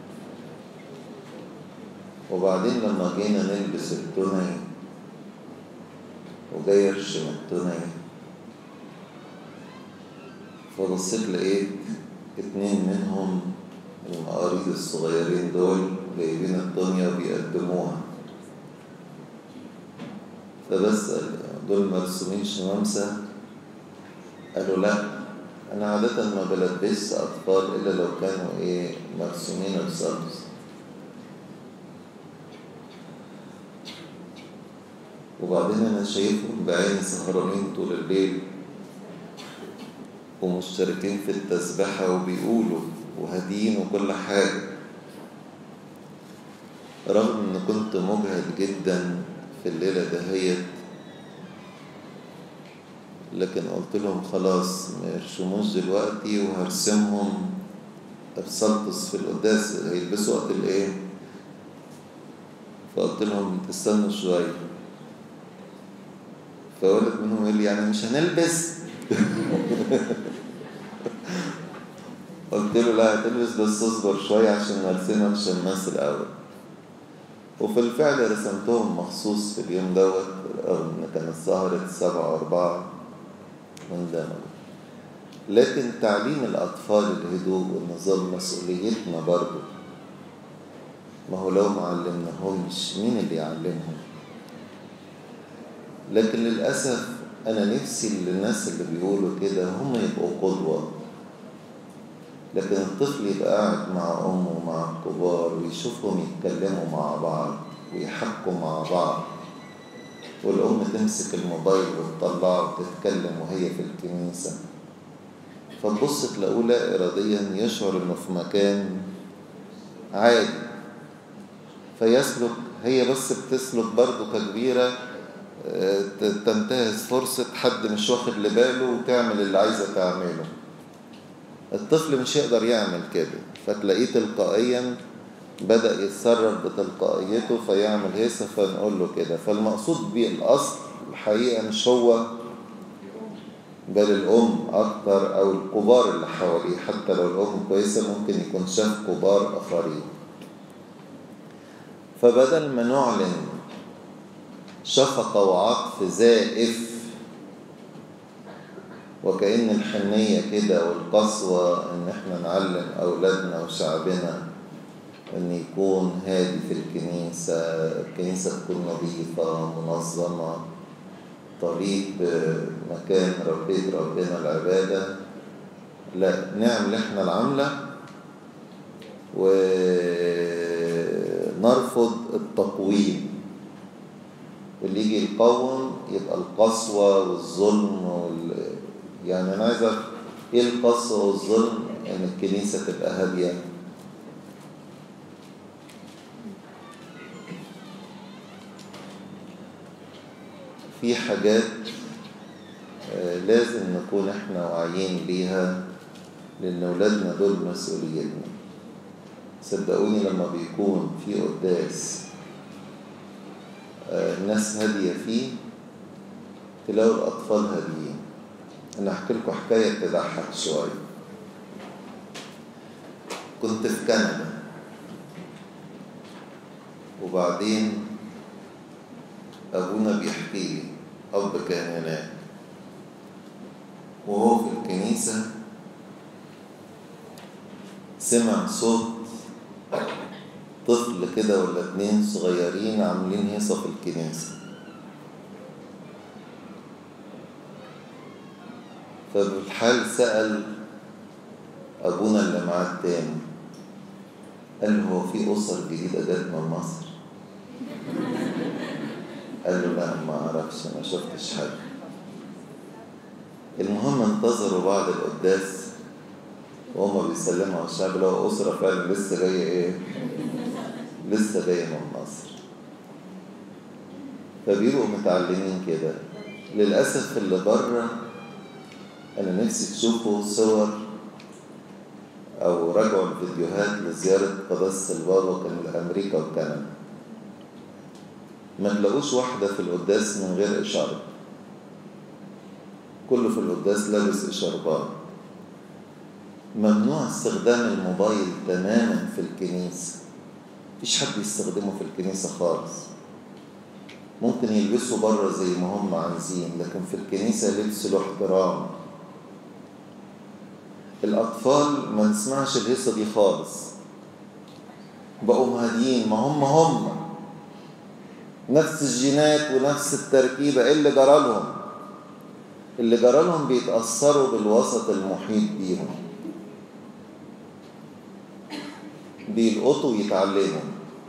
وبعدين لما جينا نلبس التوني وجاي ارشم التوني فبصيت لقيت اتنين منهم المقاريض الصغيرين دول جايبين الدنيا بيقدموها فبسأل دول مرسومين شمامسة قالوا لا أنا عادة ما بلبس أطفال إلا لو كانوا إيه مرسومين بصمس وبعدين أنا شايفهم بعيني سهرانين طول الليل ومشتركين في التسبحة وبيقولوا وهاديين وكل حاجة رغم إن كنت مجهد جدا في الليلة دهيت لكن قلت لهم خلاص ما يرشموش دلوقتي وهرسمهم بسلطس في القداس هيلبسوا وقت الايه فقلت لهم تستنوا شوية فولد منهم يقول لي يعني مش هنلبس قلت له لا هتلبس بس اصبر شوية عشان نرسمك شماس الأول وفي الفعل رسمتهم مخصوص في اليوم دوت رغم ان كانت سهرة سبعة وأربعة من ده لكن تعليم الأطفال الهدوء والنظام مسؤوليتنا برضو ما هو لو ما علمناهمش مين اللي يعلمهم لكن للأسف أنا نفسي للناس اللي بيقولوا كده هم يبقوا قدوة لكن الطفل يبقى قاعد مع أمه ومع الكبار ويشوفهم يتكلموا مع بعض ويحكوا مع بعض والأم تمسك الموبايل وتطلعه وتتكلم وهي في الكنيسة فتبص تلاقوه لا إراديا يشعر إنه في مكان عادي فيسلك هي بس بتسلك برضه ككبيرة تنتهز فرصة حد مش واخد لباله وتعمل اللي عايزة تعمله الطفل مش يقدر يعمل كده فتلاقيه تلقائيا بدأ يتصرف بتلقائيته فيعمل هيصة فنقول له كده فالمقصود بيه الأصل الحقيقة مش هو بل الأم أكتر أو الكبار اللي حواليه حتى لو الأم كويسة ممكن يكون شاف كبار آخرين فبدل ما نعلن شفقة وعطف زائف وكأن الحنية كده والقسوة إن إحنا نعلم أولادنا وشعبنا إن يكون هادي في الكنيسة الكنيسة تكون نظيفة منظمة طريق مكان ربيت ربنا العبادة لا نعمل إحنا العملة ونرفض التقويم واللي يجي يقوم يبقى القسوة والظلم وال... يعني أنا عايز أعرف إيه القسوة والظلم إن الكنيسة تبقى هادية في حاجات لازم نكون احنا واعيين ليها لأن أولادنا دول مسؤوليتنا صدقوني لما بيكون في قداس الناس هادية فيه تلاقوا الأطفال هاديين أنا أحكي لكم حكاية تضحك شوية كنت في كندا وبعدين أبونا بيحكي لي أب كان هناك وهو في الكنيسة سمع صوت طفل كده ولا اتنين صغيرين عاملين هيصة في الكنيسة فبالحال سأل أبونا اللي معاه التاني قال له هو في أسر جديدة جت من مصر قال له لا ما أعرفش ما شفتش حاجة المهم انتظروا بعد القداس وهما بيسلموا على الشعب لو أسرة فعلا لسه جاية إيه لسه جاية من مصر فبيبقوا متعلمين كده للأسف اللي بره أنا نفسي تشوفوا صور أو راجعوا الفيديوهات لزيارة قداسة البابا كان لأمريكا وكندا ما تلاقوش واحدة في القداس من غير إشارة كله في القداس لابس إشاربات ممنوع استخدام الموبايل تماما في الكنيسة مفيش حد يستخدمه في الكنيسة خالص ممكن يلبسوا بره زي ما هم عايزين لكن في الكنيسة لبس له احترام الأطفال ما نسمعش الهيصة دي خالص بقوا هاديين ما هم هم نفس الجينات ونفس التركيبة ايه اللي جرالهم اللي جرالهم بيتأثروا بالوسط المحيط بيهم بيلقطوا ويتعلموا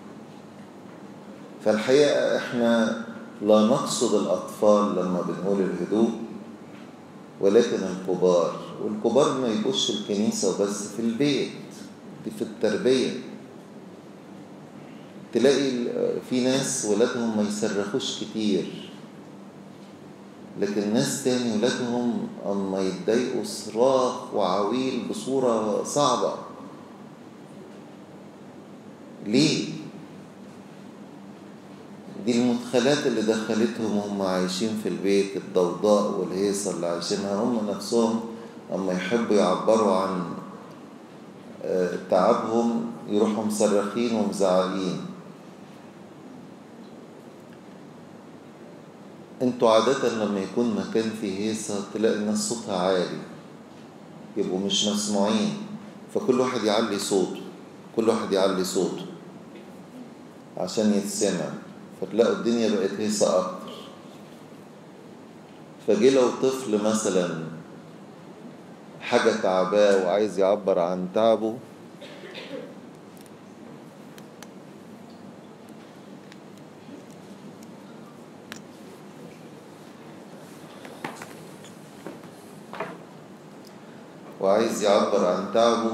فالحقيقة احنا لا نقصد الأطفال لما بنقول الهدوء ولكن الكبار والكبار ما يبقوش في الكنيسة وبس في البيت دي في التربية تلاقي في ناس ولادهم ما يصرخوش كتير لكن ناس تاني ولادهم اما يتضايقوا صراخ وعويل بصورة صعبة ليه؟ دي المدخلات اللي دخلتهم هم عايشين في البيت الضوضاء والهيصة اللي عايشينها هم نفسهم اما يحبوا يعبروا عن تعبهم يروحوا مصرخين ومزعقين انتوا عادة لما يكون مكان فيه هيصة تلاقي الناس صوتها عالي يبقوا مش مسموعين فكل واحد يعلي صوته كل واحد يعلي صوته عشان يتسمع فتلاقوا الدنيا بقت هيصة أكتر فجي لو طفل مثلا حاجة تعباه وعايز يعبر عن تعبه وعايز يعبر عن تعبه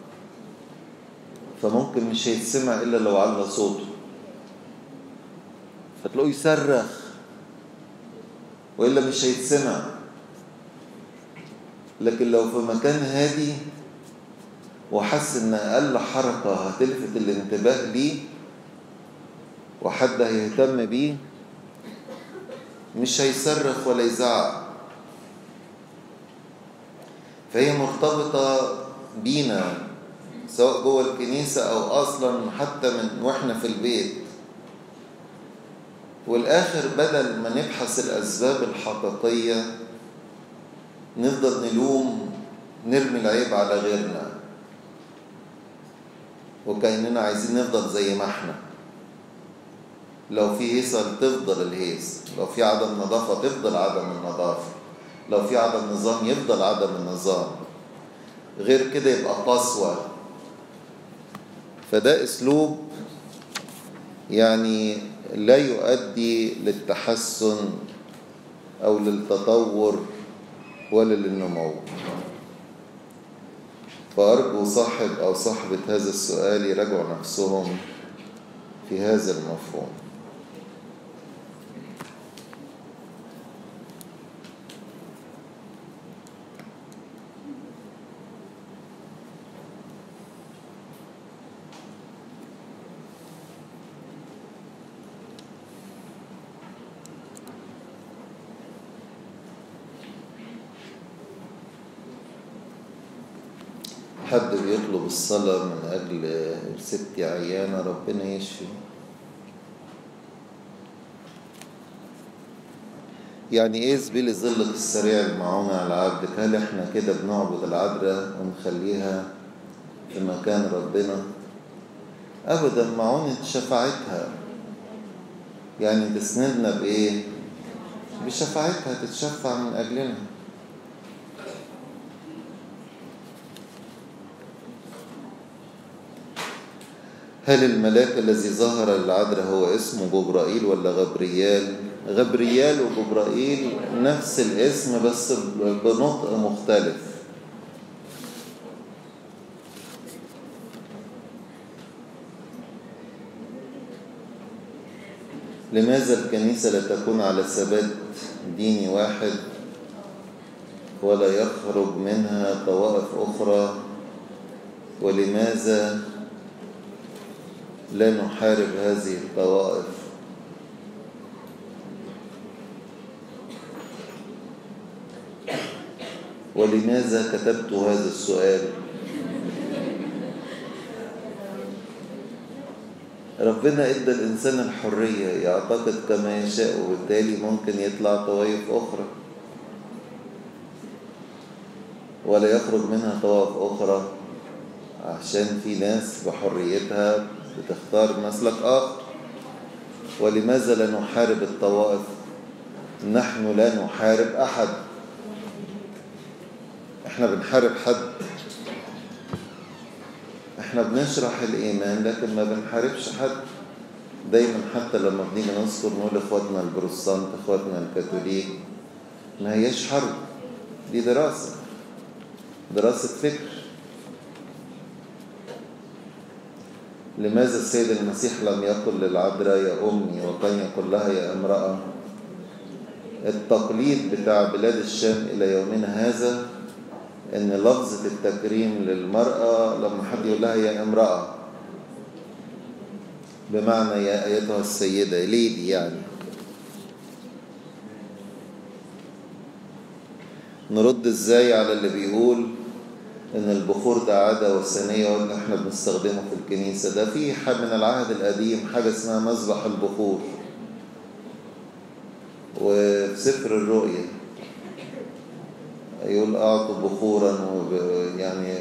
فممكن مش هيتسمع إلا لو على صوته فتلاقوه يصرخ وإلا مش هيتسمع لكن لو في مكان هادي وحس إن أقل حركة هتلفت الانتباه ليه وحد هيهتم بيه مش هيصرخ ولا يزعق فهي مرتبطة بينا سواء جوه الكنيسة أو أصلا حتى من وإحنا في البيت والآخر بدل ما نبحث الأسباب الحقيقية نفضل نلوم نرمي العيب على غيرنا وكأننا عايزين نفضل زي ما احنا لو في هيصة تفضل الهيص لو في عدم نظافة تفضل عدم النظافة لو في عدم نظام يفضل عدم النظام غير كده يبقى قسوة فده اسلوب يعني لا يؤدي للتحسن او للتطور ولا للنمو فارجو صاحب او صاحبة هذا السؤال يراجعوا نفسهم في هذا المفهوم حد بيطلب الصلاة من أجل ست عيانة ربنا يشفي يعني ايه زبيل ظلك السريع المعونة على العبد هل احنا كده بنعبد العذراء ونخليها في مكان ربنا ابدا معونة شفاعتها يعني تسندنا بايه بشفاعتها تتشفع من اجلنا هل الملاك الذي ظهر للعذراء هو اسمه جبرائيل ولا غبريال غبريال وجبرائيل نفس الاسم بس بنطق مختلف لماذا الكنيسة لا تكون على ثبات ديني واحد ولا يخرج منها طوائف أخرى ولماذا لا نحارب هذه الطوائف ولماذا كتبت هذا السؤال ربنا ادى الانسان الحريه يعتقد كما يشاء وبالتالي ممكن يطلع طوائف اخرى ولا يخرج منها طوائف اخرى عشان في ناس بحريتها بتختار مسلك آخر ولماذا لا نحارب الطوائف نحن لا نحارب أحد احنا بنحارب حد احنا بنشرح الإيمان لكن ما بنحاربش حد دايما حتى لما بنيجي نذكر نقول اخواتنا البروتستانت اخواتنا الكاثوليك ما هياش حرب دي دراسة دراسة فكر لماذا السيد المسيح لم يقل للعذراء يا أمي وكان يقول لها يا امرأة التقليد بتاع بلاد الشام إلى يومنا هذا إن لفظة التكريم للمرأة لما حد يقول لها يا امرأة بمعنى يا أيتها السيدة ليدي يعني نرد ازاي على اللي بيقول ان البخور ده عاده وثنيه وان احنا بنستخدمه في الكنيسه ده في من العهد القديم حاجه اسمها مذبح البخور وفي سفر الرؤيا يقول اعطوا بخورا يعني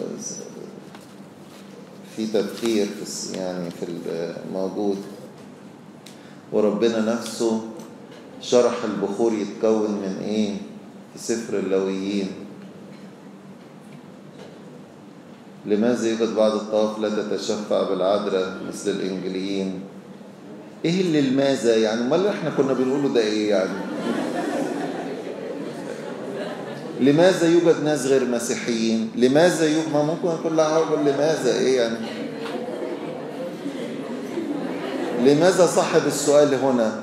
في تفكير في يعني في الموجود وربنا نفسه شرح البخور يتكون من ايه في سفر اللويين لماذا يوجد بعض الطوائف لا تتشفع بالعذراء مثل الإنجليين إيه اللي لماذا يعني ما اللي إحنا كنا بنقوله ده إيه يعني لماذا يوجد ناس غير مسيحيين لماذا يوجد ما ممكن أقول لها لماذا إيه يعني لماذا صاحب السؤال هنا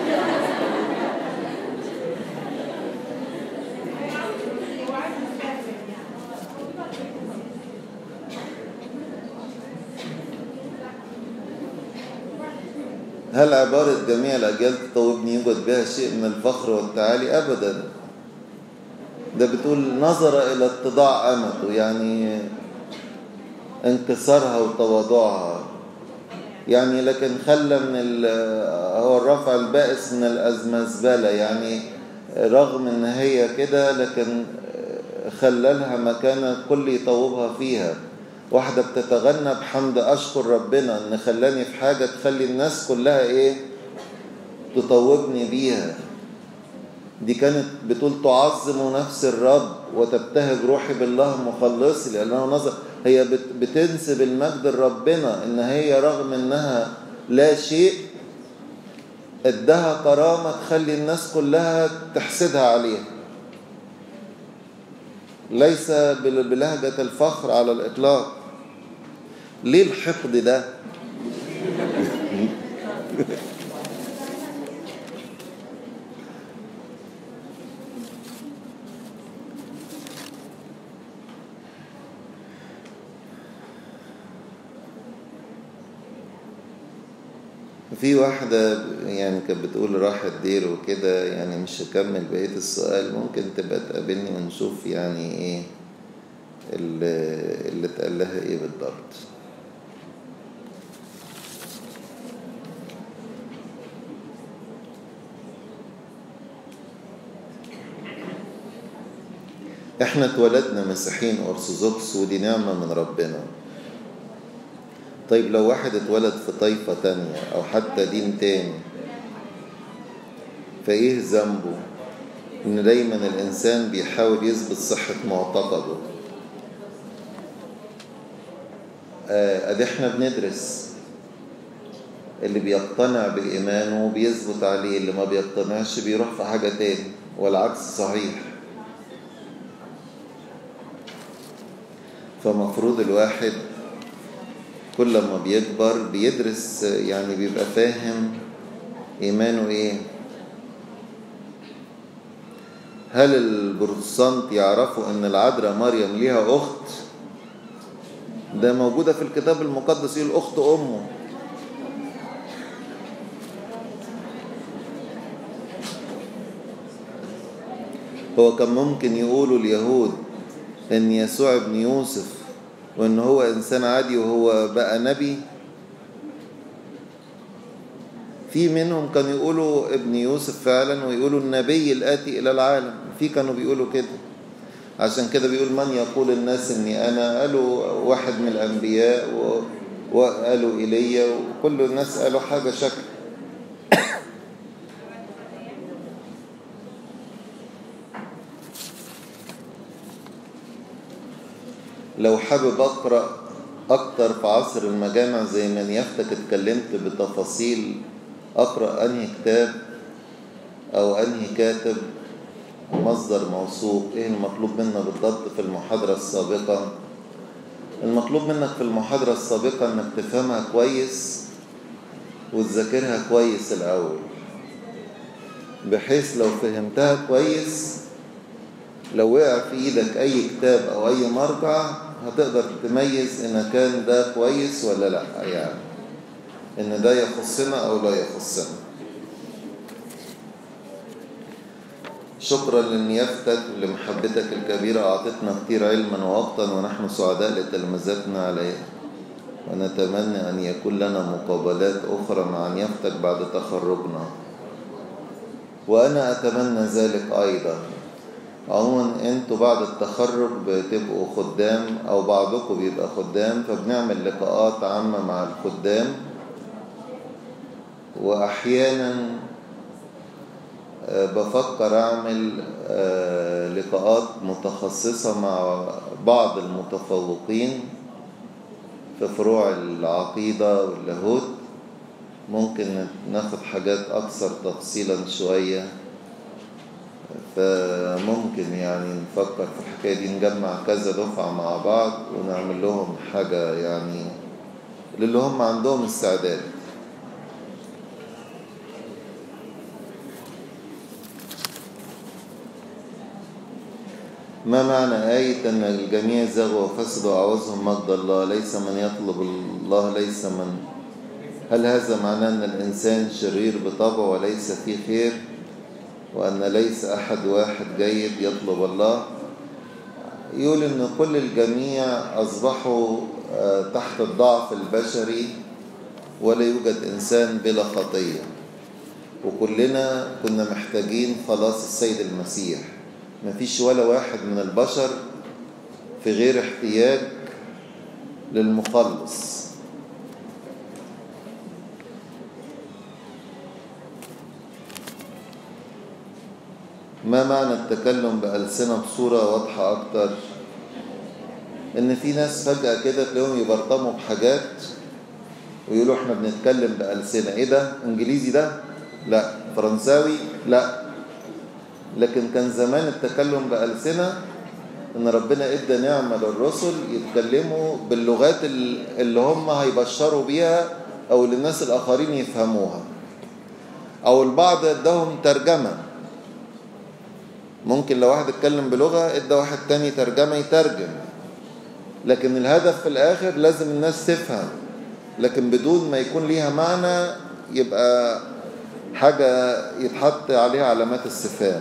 هل عبارة جميع الأجيال تطوبني يوجد بها شيء من الفخر والتعالي أبدا ده بتقول نظر إلى اتضاع أمته يعني انكسارها وتواضعها يعني لكن خلى من ال- هو الرفع البائس من الأزمزبلة يعني رغم ان هي كده لكن خللها مكان الكل يطوبها فيها واحدة بتتغنى بحمد أشكر ربنا إن خلاني في حاجة تخلي الناس كلها إيه تطوبني بيها دي كانت بتقول تعظم نفس الرب وتبتهج روحي بالله مخلصي لأنه نظر هي بت- بتنسب المجد لربنا إن هي رغم إنها لا شيء ادها كرامة تخلي الناس كلها تحسدها عليها ليس بل- بلهجة الفخر على الإطلاق ليه الحقد ده في واحدة يعني كانت بتقول راحت دير وكده يعني مش هكمل بقية السؤال ممكن تبقى تقابلني ونشوف يعني ايه اللي, اللي اتقال لها ايه بالضبط احنا اتولدنا مسيحيين ارثوذكس ودي نعمة من ربنا طيب لو واحد اتولد في طائفة تانية أو حتى دين تاني فإيه ذنبه؟ إن دايما الإنسان بيحاول يثبت صحة معتقده آه، أدي إحنا بندرس اللي بيقتنع بإيمانه بيثبت عليه اللي ما بيقتنعش بيروح في حاجة تاني والعكس صحيح فمفروض الواحد كل ما بيكبر بيدرس يعني بيبقى فاهم إيمانه إيه هل البروتستانت يعرفوا أن العذراء مريم ليها أخت ده موجودة في الكتاب المقدس يقول أخت أمه هو كان ممكن يقولوا اليهود ان يسوع ابن يوسف وان هو انسان عادي وهو بقى نبي في منهم كانوا يقولوا ابن يوسف فعلا ويقولوا النبي الآتي إلى العالم في كانوا بيقولوا كده عشان كده بيقول من يقول الناس اني انا قالوا واحد من الانبياء و... وقالوا ايليا وكل الناس قالوا حاجه شكل لو حابب اقرا اكتر في عصر المجامع زي من يفتك اتكلمت بتفاصيل اقرا انهي كتاب او انهي كاتب مصدر موثوق ايه المطلوب منا بالضبط في المحاضرة السابقة المطلوب منك في المحاضرة السابقة انك تفهمها كويس وتذاكرها كويس الاول بحيث لو فهمتها كويس لو وقع في ايدك اي كتاب او اي مرجع هتقدر تميز ان كان ده كويس ولا لا يعني ان ده يخصنا او لا يخصنا شكرا لنيافتك ولمحبتك الكبيرة أعطتنا كثير علما ووقتا ونحن سعداء لتلمذتنا عليه ونتمنى أن يكون لنا مقابلات أخرى مع نيافتك بعد تخرجنا وأنا أتمنى ذلك أيضا عموما انتوا بعد التخرج بتبقوا خدام او بعضكم بيبقى خدام فبنعمل لقاءات عامة مع الخدام واحيانا بفكر أعمل لقاءات متخصصة مع بعض المتفوقين في فروع العقيدة واللاهوت ممكن ناخد حاجات أكثر تفصيلا شوية فممكن يعني نفكر في الحكاية دي نجمع كذا دفعة مع بعض ونعمل لهم حاجة يعني للي هم عندهم استعداد ما معنى آية أن الجميع زغوا وفسدوا وعوزهم مجد الله ليس من يطلب الله ليس من هل هذا معناه أن الإنسان شرير بطبعه وليس فيه خير وأن ليس أحد واحد جيد يطلب الله يقول أن كل الجميع أصبحوا تحت الضعف البشري ولا يوجد إنسان بلا خطية وكلنا كنا محتاجين خلاص السيد المسيح مفيش ولا واحد من البشر في غير احتياج للمخلص ما معنى التكلم بألسنة بصورة واضحة أكتر إن في ناس فجأة كده تلاقيهم يبرطموا بحاجات ويقولوا إحنا بنتكلم بألسنة إيه ده؟ إنجليزي ده؟ لا فرنساوي؟ لا لكن كان زمان التكلم بألسنة إن ربنا إدى نعمة للرسل يتكلموا باللغات اللي هم هيبشروا بيها أو اللي الناس الآخرين يفهموها أو البعض اداهم ترجمة ممكن لو واحد اتكلم بلغة ادى واحد تاني ترجمة يترجم لكن الهدف في الآخر لازم الناس تفهم لكن بدون ما يكون ليها معنى يبقى حاجة يتحط عليها علامات استفهام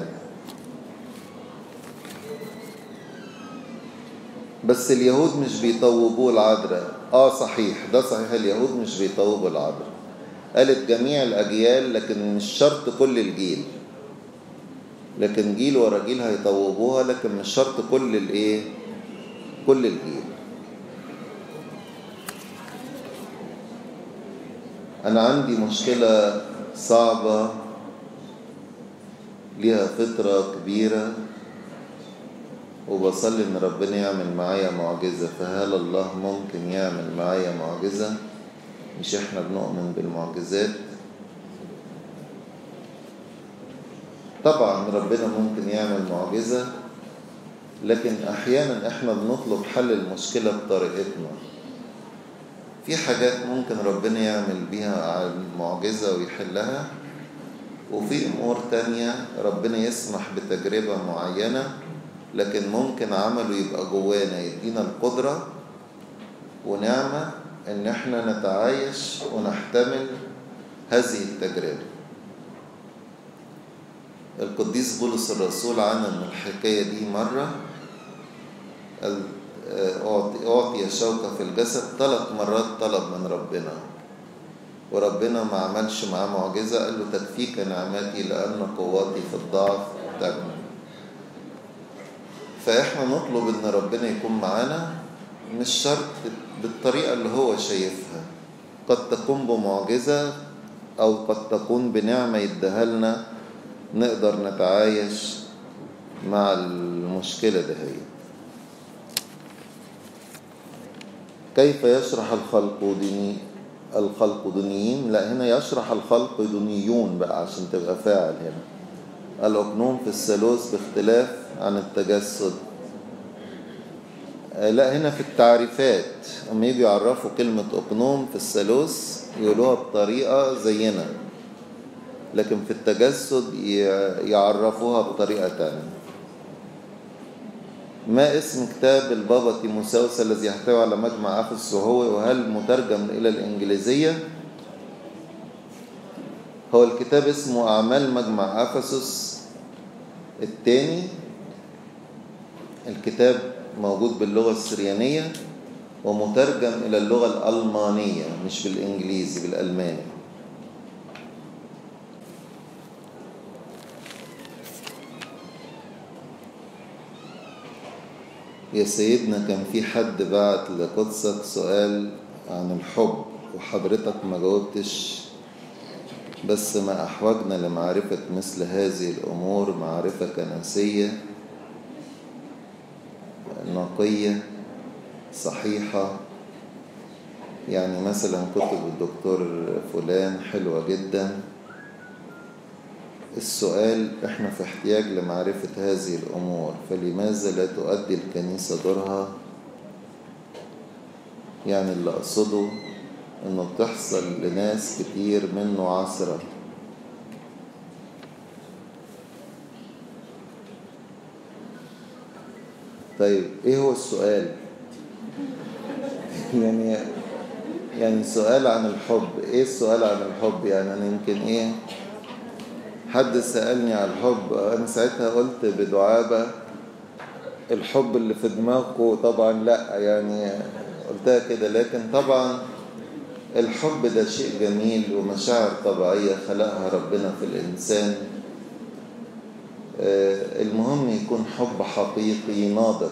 بس اليهود مش بيطوبوا العذراء اه صحيح ده صحيح اليهود مش بيطوبوا العذراء قالت جميع الأجيال لكن مش شرط كل الجيل لكن جيل ورا جيل هيطوبوها لكن مش شرط كل الايه كل الجيل انا عندي مشكلة صعبة ليها فترة كبيرة وبصلي ان ربنا يعمل معايا معجزة فهل الله ممكن يعمل معايا معجزة مش احنا بنؤمن بالمعجزات طبعا ربنا ممكن يعمل معجزة لكن أحيانا إحنا بنطلب حل المشكلة بطريقتنا في حاجات ممكن ربنا يعمل بيها معجزة ويحلها وفي أمور تانية ربنا يسمح بتجربة معينة لكن ممكن عمله يبقى جوانا يدينا القدرة ونعمة إن إحنا نتعايش ونحتمل هذه التجربة القديس بولس الرسول عنن الحكاية دي مرة أعطي شوكة في الجسد ثلاث مرات طلب من ربنا وربنا ما عملش معاه معجزة قال له تكفيك نعمتي لأن قوتي في الضعف تكمل فإحنا نطلب إن ربنا يكون معانا مش شرط بالطريقة اللي هو شايفها قد تكون بمعجزة أو قد تكون بنعمة يديها لنا نقدر نتعايش مع المشكلة دهي كيف يشرح الخلق ديني الخلق دنيين لا هنا يشرح الخلق دنيون بقى عشان تبقى فاعل هنا الأقنوم في الثالوث باختلاف عن التجسد لا هنا في التعريفات لما يجوا يعرفوا كلمة أقنوم في الثالوث يقولوها بطريقة زينا لكن في التجسد يعرفوها بطريقة تانية ما اسم كتاب البابا تيموساوس الذي يحتوي على مجمع أفسس وهو وهل مترجم إلى الإنجليزية هو الكتاب اسمه أعمال مجمع أفسس الثاني الكتاب موجود باللغة السريانية ومترجم إلى اللغة الألمانية مش بالإنجليزي بالألماني يا سيدنا كان في حد بعت لقدسك سؤال عن الحب وحضرتك ما جاوبتش بس ما أحوجنا لمعرفة مثل هذه الأمور معرفة كنسية نقية صحيحة يعني مثلا كتب الدكتور فلان حلوة جدا السؤال احنا في احتياج لمعرفة هذه الأمور فلماذا لا تؤدي الكنيسة دورها يعني اللي أقصده انه بتحصل لناس كتير منه عصرة طيب ايه هو السؤال يعني يعني سؤال عن الحب ايه السؤال عن الحب يعني انا يمكن ايه حد سألني عن الحب أنا ساعتها قلت بدعابة الحب اللي في دماغه طبعا لا يعني قلتها كده لكن طبعا الحب ده شيء جميل ومشاعر طبيعية خلقها ربنا في الإنسان المهم يكون حب حقيقي ناضج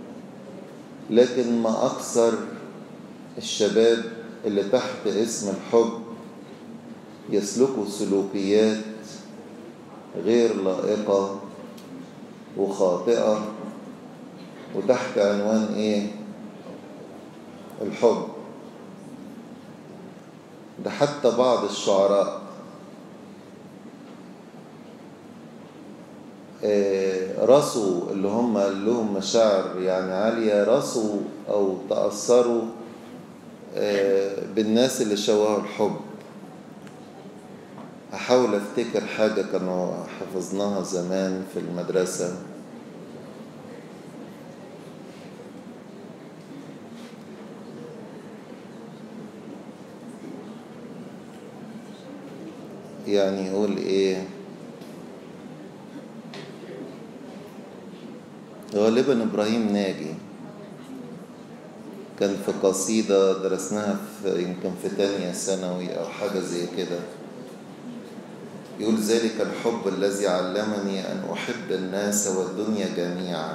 لكن ما أكثر الشباب اللي تحت اسم الحب يسلكوا سلوكيات غير لائقة وخاطئة وتحت عنوان ايه الحب ده حتى بعض الشعراء رصوا اللي هم لهم مشاعر يعني عالية رصوا أو تأثروا بالناس اللي شوهوا الحب أحاول أفتكر حاجة كانوا حفظناها زمان في المدرسة يعني يقول إيه غالبا إبراهيم ناجي كان في قصيدة درسناها في يمكن في تانية ثانوي أو حاجة زي كده يقول ذلك الحب الذي علمني أن أحب الناس والدنيا جميعا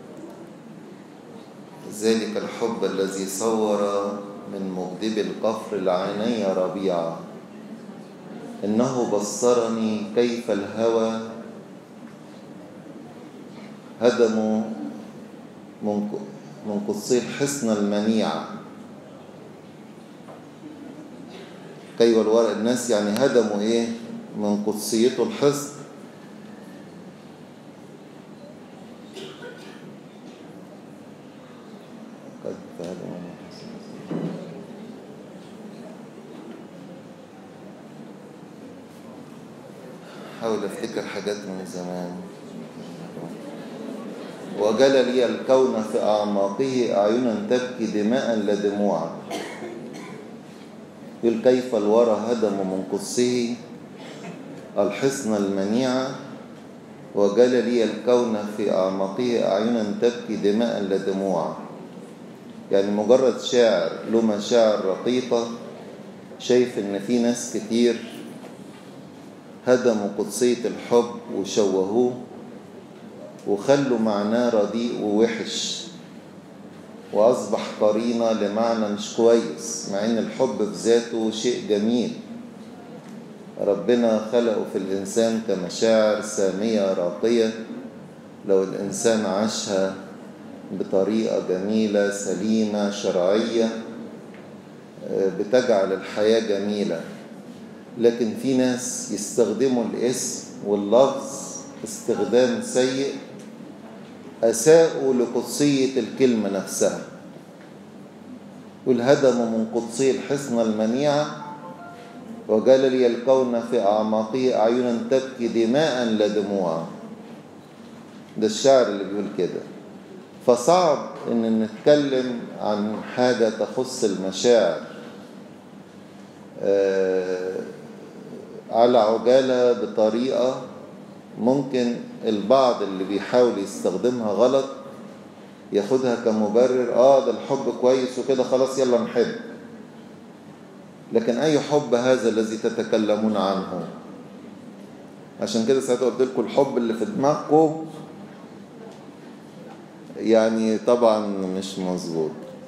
ذلك الحب الذي صور من مغدب القفر العيني ربيعا إنه بصرني كيف الهوى هدموا من قدسي الحصن المنيعة كي والورق الناس يعني هدموا ايه من قدسيته الحصن قد فهدموا من حاول افتكر حاجات من زمان وجل لي الكون في أعماقه أعينا تبكي دماء لا دموعا يقول كيف الورى هدم من قدسه الحصن المنيع وجل لي الكون في أعماقه أعينا تبكي دماء لا دموعا يعني مجرد شاعر له مشاعر رقيقة شايف إن في ناس كتير هدموا قدسية الحب وشوهوه وخلوا معناه رديء ووحش وأصبح قرينة لمعنى مش كويس مع إن الحب في ذاته شيء جميل ربنا خلقه في الإنسان كمشاعر سامية راقية لو الإنسان عاشها بطريقة جميلة سليمة شرعية بتجعل الحياة جميلة لكن في ناس يستخدموا الاسم واللفظ استخدام سيء أساءوا لقدسية الكلمة نفسها والهدم من قدسي الحصن المنيعة وجل لي الكون في أعماقه أعينا تبكي دماء لا دموعا ده الشعر اللي بيقول كده فصعب ان نتكلم عن حاجة تخص المشاعر على عجالة بطريقة ممكن البعض اللي بيحاول يستخدمها غلط ياخدها كمبرر اه ده الحب كويس وكده خلاص يلا نحب لكن اي حب هذا الذي تتكلمون عنه عشان كده ساعتها قلت لكم الحب اللي في دماغكم يعني طبعا مش مظبوط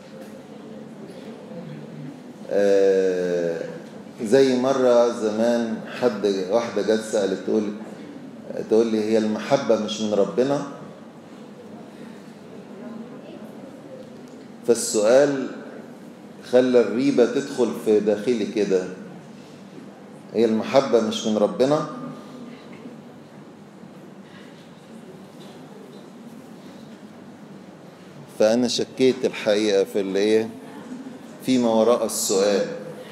آه زي مرة زمان حد واحدة جت سألت تقول تقول لي هي المحبة مش من ربنا فالسؤال خلى الريبة تدخل في داخلي كده هي المحبة مش من ربنا فأنا شكيت الحقيقة في اللي إيه فيما وراء السؤال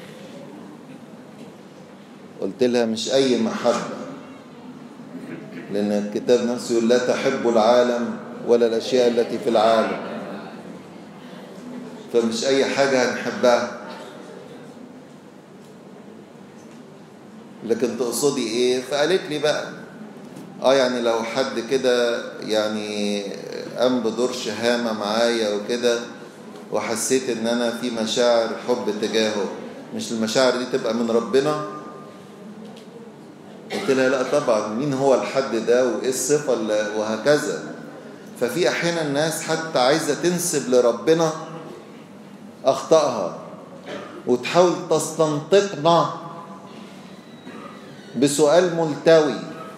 قلت لها مش أي محبة لأن الكتاب نفسه يقول لا تحب العالم ولا الأشياء التي في العالم فمش أي حاجة هنحبها لكن تقصدي إيه فقالت لي بقى آه يعني لو حد كده يعني قام بدور شهامة معايا وكده وحسيت إن أنا في مشاعر حب تجاهه مش المشاعر دي تبقى من ربنا قلت لها لا طبعا مين هو الحد ده وايه الصفة اللي وهكذا ففي احيانا الناس حتى عايزة تنسب لربنا اخطائها وتحاول تستنطقنا بسؤال ملتوي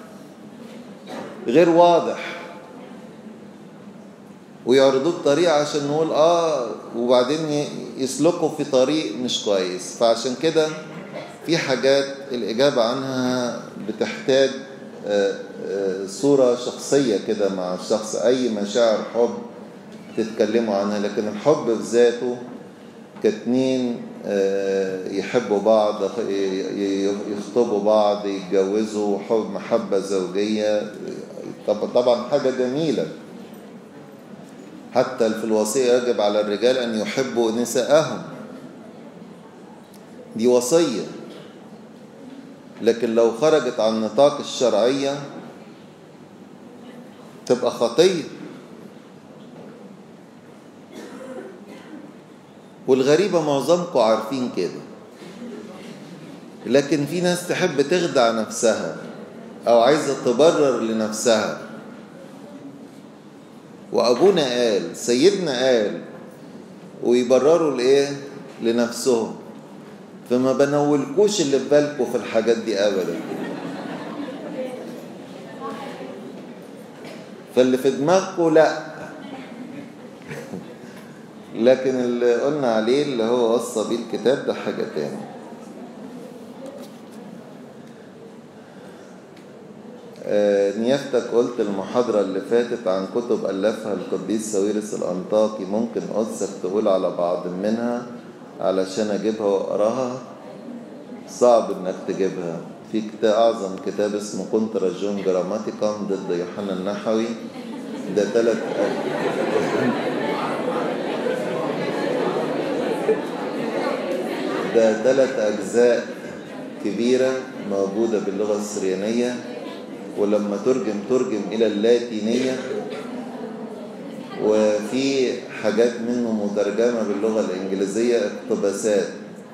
غير واضح ويعرضوه بطريقة عشان نقول اه وبعدين يسلكوا في طريق مش كويس فعشان كده في حاجات الإجابة عنها بتحتاج صورة شخصية كده مع الشخص أي مشاعر حب تتكلموا عنها لكن الحب في ذاته كاتنين يحبوا بعض يخطبوا بعض يتجوزوا حب محبة زوجية طبعا حاجة جميلة حتى في الوصية يجب على الرجال أن يحبوا نساءهم دي وصية لكن لو خرجت عن نطاق الشرعية تبقى خطية والغريبة معظمكم عارفين كده لكن في ناس تحب تخدع نفسها أو عايزة تبرر لنفسها وأبونا قال سيدنا قال ويبرروا لإيه لنفسهم فما بنولكوش اللي في بالكم في الحاجات دي أبدا فاللي في دماغكم لا لكن اللي قلنا عليه اللي هو وصى بيه الكتاب ده حاجة تاني نيافتك قلت المحاضرة اللي فاتت عن كتب ألفها القديس ساويرس الأنطاكي ممكن قدسك تقول على بعض منها علشان أجيبها وأقراها صعب إنك تجيبها في كتاب أعظم كتاب اسمه كونترا جون جراماتيكم ضد يوحنا النحوي ده ثلاث ده ثلاث أجزاء كبيرة موجودة باللغة السريانية ولما ترجم ترجم إلى اللاتينية وفي حاجات منه مترجمة باللغة الإنجليزية اقتباسات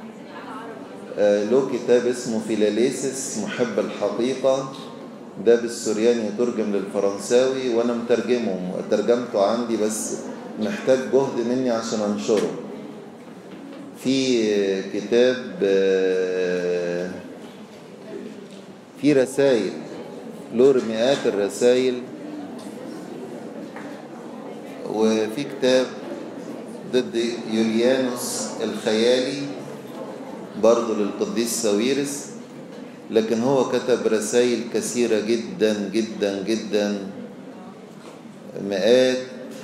له كتاب اسمه فيلاليسس محب الحقيقة ده بالسورياني يترجم للفرنساوي وأنا مترجمه ترجمته عندي بس محتاج جهد مني عشان أنشره في كتاب في رسائل له مئات الرسائل وفي كتاب ضد يوليانوس الخيالي برضه للقديس ساويرس لكن هو كتب رسائل كثيرة جدا جدا جدا مئات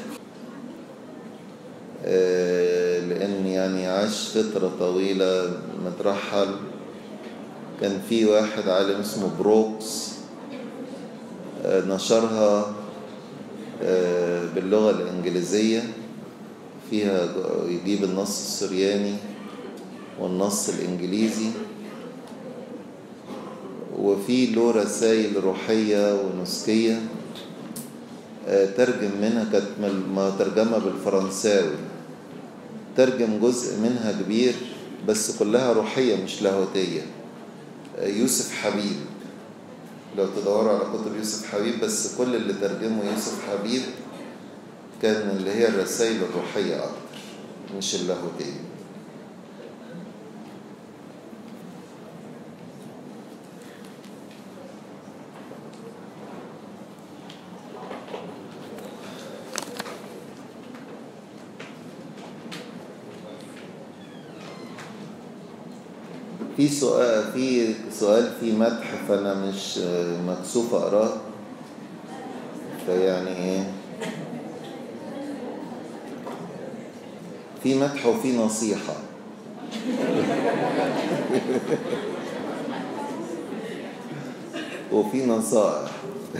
لأن يعني عاش فترة طويلة مترحل كان في واحد عالم اسمه بروكس نشرها باللغة الإنجليزية فيها يجيب النص السرياني والنص الإنجليزي وفي له رسائل روحية ونسكية ترجم منها كانت ترجمة بالفرنساوي ترجم جزء منها كبير بس كلها روحية مش لاهوتية يوسف حبيب لو تدوروا على كتب يوسف حبيب بس كل اللي ترجمه يوسف حبيب كان اللي هي الرسائل الروحية أكتر مش اللاهوتية في سؤال في سؤال في مدح فانا مش مكسوف اقراه فيعني ايه في مدح وفي نصيحة وفي نصائح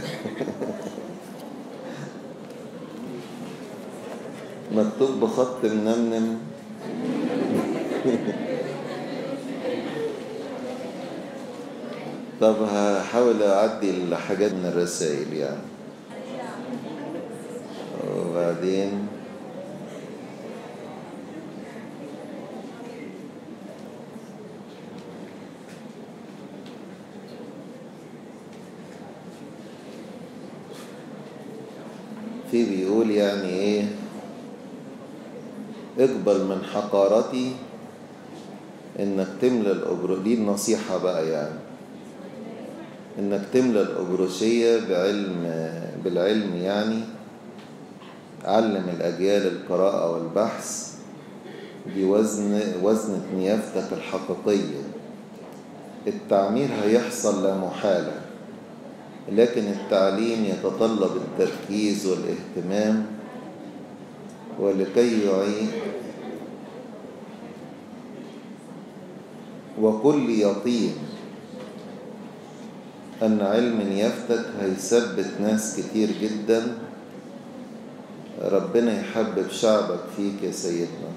مكتوب بخط منمنم طب هحاول أعدي الحاجات من الرسائل يعني وبعدين في بيقول يعني ايه اقبل من حقارتي انك تملى الأبرو دي النصيحة بقى يعني انك تملى الأبروشية بعلم بالعلم يعني علم الأجيال القراءة والبحث بوزن وزن نيافتك الحقيقية التعمير هيحصل لا محالة لكن التعليم يتطلب التركيز والاهتمام ولكي يعين وكل يقين أن علم نيافتك هيثبت ناس كتير جدا ربنا يحبب شعبك فيك يا سيدنا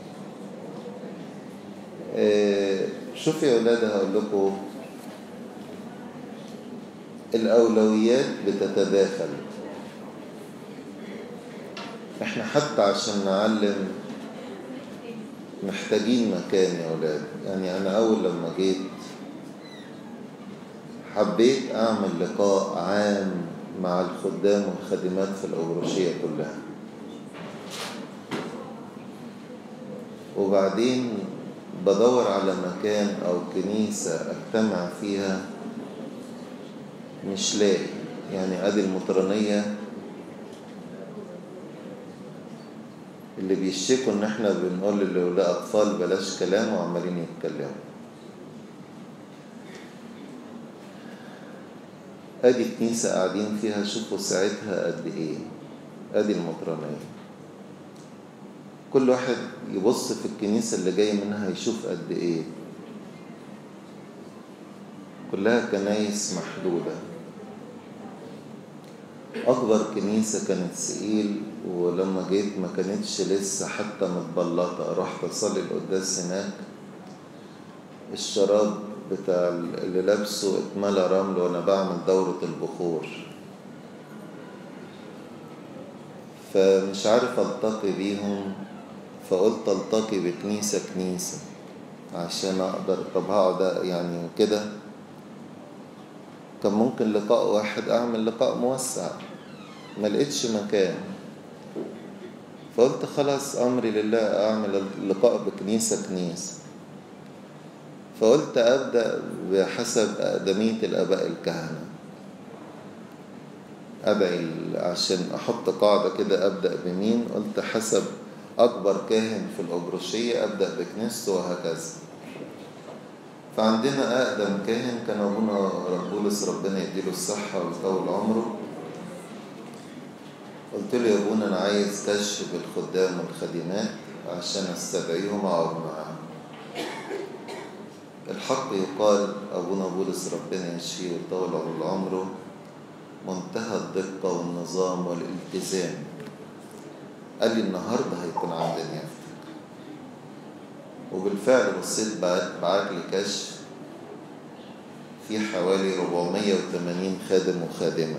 شوف يا أولاد هقول لكم الأولويات بتتداخل احنا حتى عشان نعلم محتاجين مكان يا أولاد يعني أنا أول لما جيت حبيت أعمل لقاء عام مع الخدام والخادمات في الأوروشية كلها وبعدين بدور على مكان أو كنيسة أجتمع فيها مش لاقي يعني ادي المطرانية اللي بيشتكوا ان احنا بنقول للأولاد اطفال بلاش كلام وعمالين يتكلموا ادي كنيسة قاعدين فيها شوفوا ساعتها قد ايه ادي المطرانية كل واحد يبص في الكنيسة اللي جاي منها يشوف قد ايه كلها كنايس محدودة أكبر كنيسة كانت سئيل ولما جيت ما كانتش لسه حتى متبلطة رحت أصلي القداس هناك الشراب بتاع اللي لابسه اتملى رمل وأنا بعمل دورة البخور فمش عارف ألتقي بيهم فقلت ألتقي بكنيسة كنيسة عشان أقدر طب هقعد يعني كده كان ممكن لقاء واحد اعمل لقاء موسع ما لقيتش مكان فقلت خلاص امري لله اعمل اللقاء بكنيسه كنيسه فقلت ابدا بحسب اقدميه الاباء الكهنه ادعي عشان احط قاعده كده ابدا بمين قلت حسب اكبر كاهن في الابروشيه ابدا بكنيسته وهكذا فعندنا أقدم كاهن كان أبونا بولس ربنا يديله الصحة ويطول عمره قلت له يا أبونا أنا عايز كشف بالخدام والخادمات عشان أستدعيهم أقعد معاهم الحق يقال أبونا بولس ربنا يشفيه ويطول عمره منتهى الدقة والنظام والالتزام قال لي النهاردة هيكون عندنا يافطة وبالفعل بصيت بعت لي كشف في حوالي 480 خادم وخادمة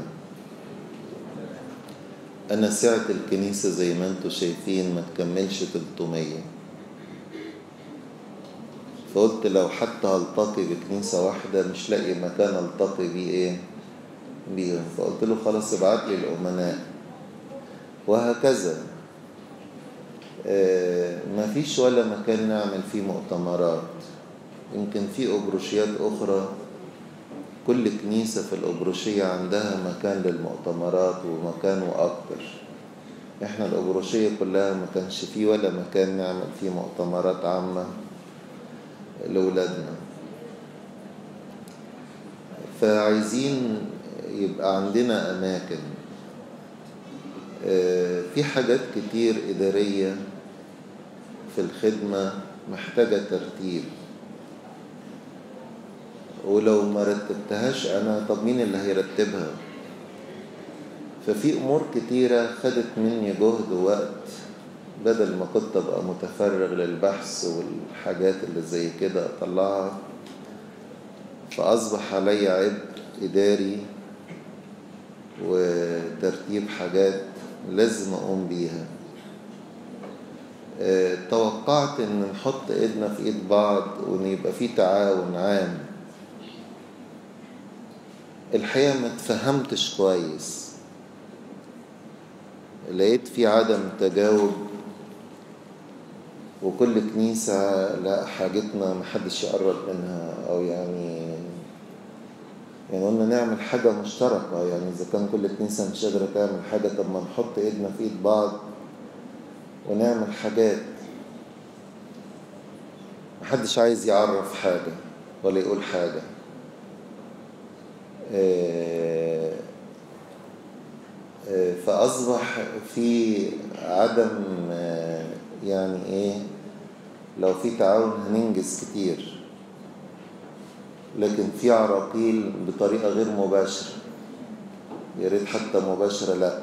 أنا سعة الكنيسة زي ما انتوا شايفين ما تكملش 300 فقلت لو حتى هلتقي بكنيسة واحدة مش لاقي مكان التقي بيه ايه بيهم فقلت له خلاص ابعت لي الأمناء وهكذا ما فيش ولا مكان نعمل فيه مؤتمرات يمكن في أبروشيات أخرى كل كنيسة في الأبروشية عندها مكان للمؤتمرات ومكان وأكتر إحنا الأبروشية كلها ما كانش فيه ولا مكان نعمل فيه مؤتمرات عامة لأولادنا فعايزين يبقى عندنا أماكن في حاجات كتير إدارية في الخدمة محتاجة ترتيب ولو ما رتبتهاش أنا طب مين اللي هيرتبها ففي أمور كتيرة خدت مني جهد ووقت بدل ما كنت أبقى متفرغ للبحث والحاجات اللي زي كده أطلعها فأصبح علي عبء إداري وترتيب حاجات لازم أقوم بيها أه توقعت ان نحط ايدنا في ايد بعض وان يبقى في تعاون عام الحقيقة ما تفهمتش كويس لقيت في عدم تجاوب وكل كنيسة لا حاجتنا محدش يقرب منها أو يعني يعني قلنا نعمل حاجة مشتركة يعني إذا كان كل كنيسة مش قادرة تعمل حاجة طب ما نحط إيدنا في إيد بعض ونعمل حاجات محدش عايز يعرف حاجة ولا يقول حاجة فأصبح في عدم يعني إيه لو في تعاون هننجز كتير لكن في عراقيل بطريقة غير مباشرة يا ريت حتى مباشرة لا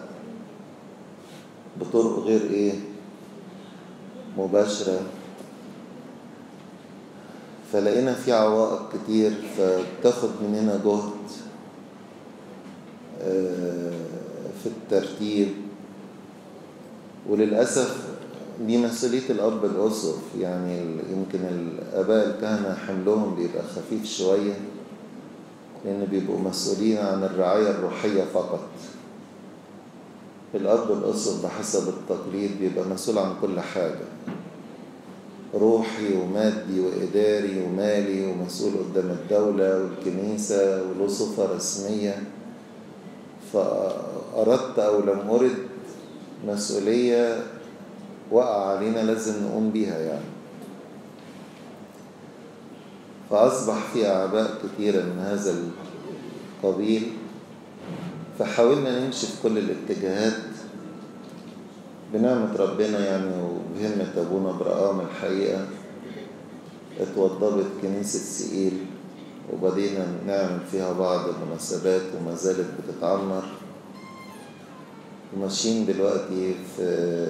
بطرق غير ايه مباشرة فلقينا في عوائق كتير فتاخد مننا جهد في الترتيب وللأسف دي مسؤولية الأب الأسر يعني يمكن الآباء الكهنة حملهم بيبقى خفيف شوية لأن بيبقوا مسؤولين عن الرعاية الروحية فقط الأب الأسر بحسب التقليد بيبقى مسؤول عن كل حاجة روحي ومادي وإداري ومالي ومسؤول قدام الدولة والكنيسة وله صفة رسمية فأردت أو لم أرد مسؤولية وقع علينا لازم نقوم بيها يعني فأصبح في أعباء كثيرة من هذا القبيل فحاولنا نمشي في كل الاتجاهات بنعمة ربنا يعني وبهمة أبونا برقام الحقيقة اتوضبت كنيسة سئيل وبدينا نعمل فيها بعض المناسبات وما زالت بتتعمر وماشيين دلوقتي في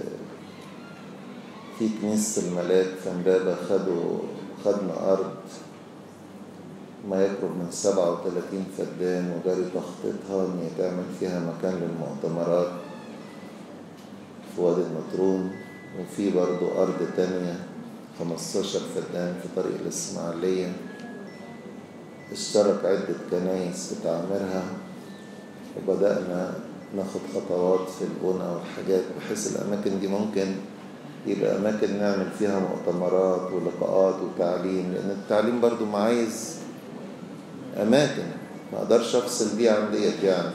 في كنيسة الملاك في امبابة خدوا خدنا أرض ما يقرب من سبعة وثلاثين فدان وجاري تخطيطها إن يتعمل فيها مكان للمؤتمرات في وادي النطرون وفي برضو أرض تانية خمستاشر فدان في طريق الإسماعيلية اشترك عدة كنايس في تعميرها وبدأنا ناخد خطوات في البنى والحاجات بحيث الأماكن دي ممكن يبقى أماكن نعمل فيها مؤتمرات ولقاءات وتعليم لأن التعليم برضو ما عايز أماكن ما أقدرش أفصل دي عن ديت يعني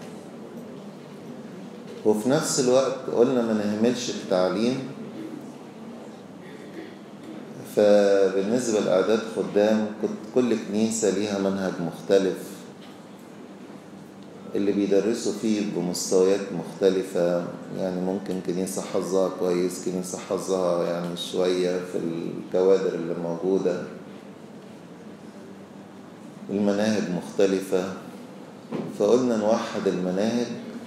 وفي نفس الوقت قلنا ما نهملش التعليم فبالنسبة لأعداد خدام كنت كل كنيسة ليها منهج مختلف اللي بيدرسوا فيه بمستويات مختلفة يعني ممكن كنيسة حظها كويس كنيسة حظها يعني شوية في الكوادر اللي موجودة المناهج مختلفة فقلنا نوحد المناهج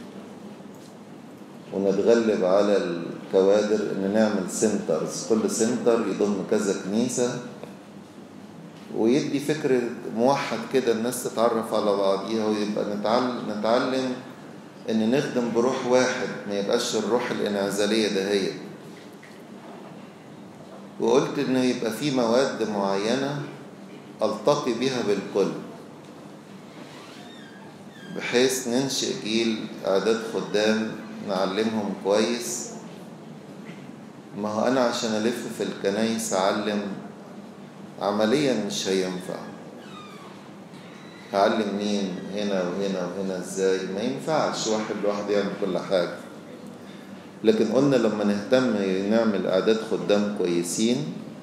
ونتغلب على الكوادر ان نعمل سنترز كل سنتر يضم كذا كنيسة ويدي فكر موحد كده الناس تتعرف على بعضيها ويبقى نتعلم, نتعلم ان نخدم بروح واحد ما يبقاش الروح الانعزالية ده هي وقلت انه يبقى في مواد معينة التقي بها بالكل بحيث ننشئ جيل اعداد خدام نعلمهم كويس ما هو انا عشان الف في الكنايس اعلم عمليا مش هينفع هعلم مين هنا وهنا وهنا ازاي ما ينفعش واحد لوحده يعمل كل حاجة لكن قلنا لما نهتم نعمل اعداد خدام كويسين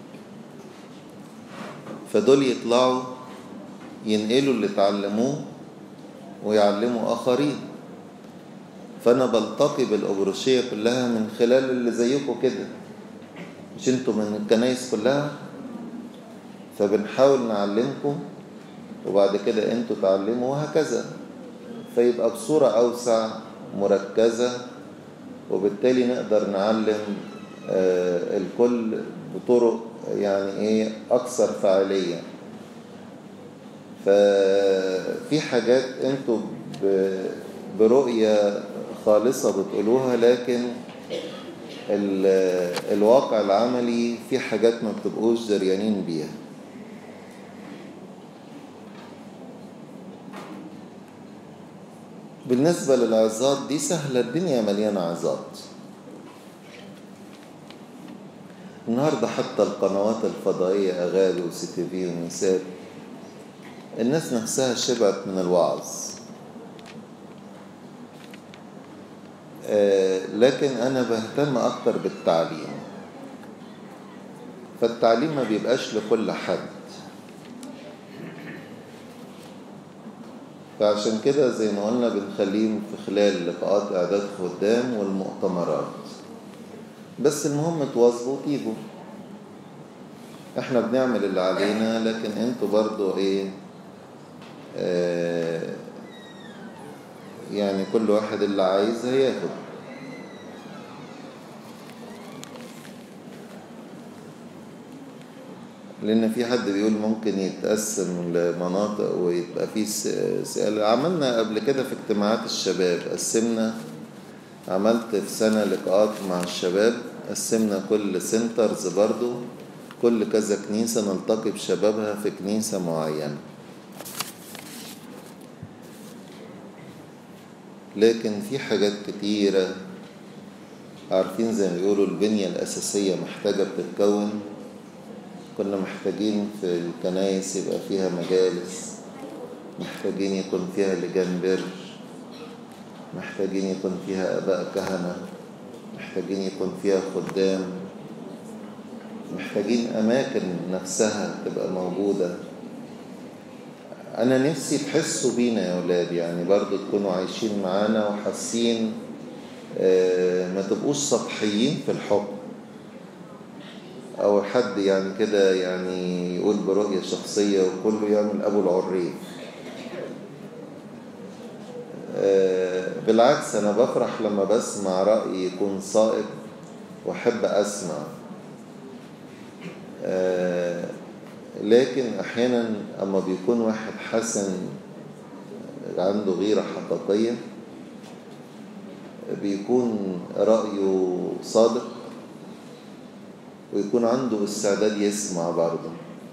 فدول يطلعوا ينقلوا اللي اتعلموه ويعلموا آخرين فأنا بلتقي بالأبروشية كلها من خلال اللي زيكم كده مش انتوا من الكنايس كلها فبنحاول نعلمكم وبعد كده انتوا تعلموا وهكذا فيبقى بصورة أوسع مركزة وبالتالي نقدر نعلم الكل بطرق يعني ايه أكثر فعالية ففي حاجات انتوا برؤية خالصة بتقولوها لكن الواقع العملي في حاجات ما بتبقوش دريانين بيها بالنسبة للعظات دي سهلة الدنيا مليانة عظات النهاردة حتى القنوات الفضائية أغاني وسي تي في ومثال الناس نفسها شبعت من الوعظ آه لكن أنا بهتم أكتر بالتعليم فالتعليم ما بيبقاش لكل حد فعشان كده زي ما قلنا بنخليهم في خلال لقاءات إعداد خدام والمؤتمرات بس المهم تواظبوا وتيجوا احنا بنعمل اللي علينا لكن انتوا برضو ايه آه يعني كل واحد اللي عايز هياخد لان في حد بيقول ممكن يتقسم لمناطق ويبقى فيه سؤال عملنا قبل كده في اجتماعات الشباب قسمنا عملت في سنة لقاءات مع الشباب قسمنا كل سنترز برضو كل كذا كنيسة نلتقي بشبابها في كنيسة معينة لكن في حاجات كتيرة عارفين زي ما بيقولوا البنية الأساسية محتاجة بتتكون كنا محتاجين في الكنايس يبقى فيها مجالس محتاجين يكون فيها لجان بر محتاجين يكون فيها آباء كهنة محتاجين يكون فيها خدام محتاجين أماكن نفسها تبقى موجودة أنا نفسي تحسوا بينا يا ولاد يعني برضو تكونوا عايشين معانا وحاسين ما تبقوش سطحيين في الحب أو حد يعني كده يعني يقول برؤية شخصية وكله يعمل أبو العريف بالعكس أنا بفرح لما بسمع رأي يكون صائب وأحب أسمع لكن أحيانا أما بيكون واحد حسن عنده غيرة حقيقية بيكون رأيه صادق ويكون عنده استعداد يسمع برضه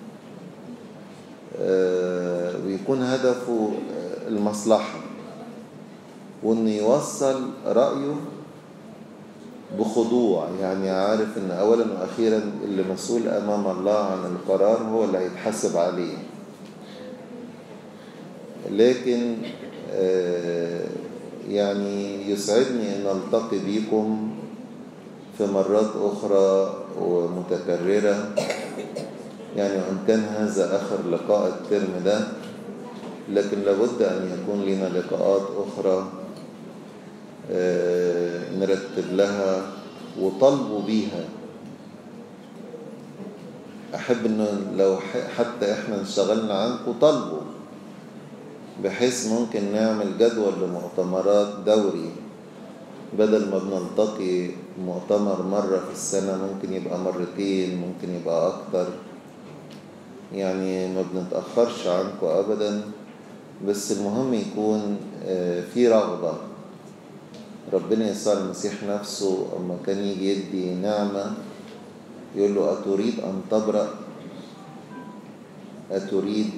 ويكون هدفه المصلحة وانه يوصل رأيه بخضوع يعني عارف ان اولا واخيرا اللي مسؤول امام الله عن القرار هو اللي هيتحاسب عليه لكن يعني يسعدني ان التقي بيكم في مرات اخرى ومتكررة يعني وان كان هذا اخر لقاء الترم ده لكن لابد ان يكون لنا لقاءات اخرى نرتب لها وطلبوا بيها أحب أنه لو حتى إحنا انشغلنا عنكم طلبوا بحيث ممكن نعمل جدول لمؤتمرات دوري بدل ما بنلتقي مؤتمر مرة في السنة ممكن يبقى مرتين ممكن يبقى أكتر يعني ما بنتأخرش عنكم أبدا بس المهم يكون في رغبة ربنا يسوع المسيح نفسه أما كان يجي يدي نعمة يقول له أتريد أن تبرأ أتريد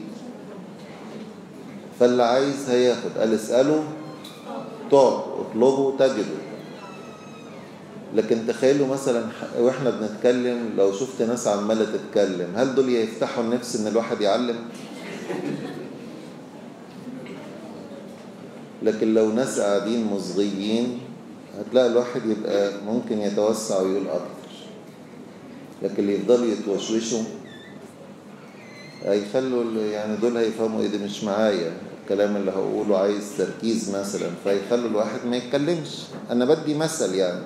فاللي عايز هياخد قال اسأله تعط اطلبه تجده لكن تخيلوا مثلا واحنا بنتكلم لو شفت ناس عمالة تتكلم هل دول يفتحوا النفس ان الواحد يعلم لكن لو ناس قاعدين مصغيين هتلاقي الواحد يبقى ممكن يتوسع ويقول أكتر لكن اللي يفضلوا يتوشوشوا هيخلوا يعني دول هيفهموا ايه ده مش معايا الكلام اللي هقوله عايز تركيز مثلا فيخلوا الواحد ما يتكلمش انا بدي مثل يعني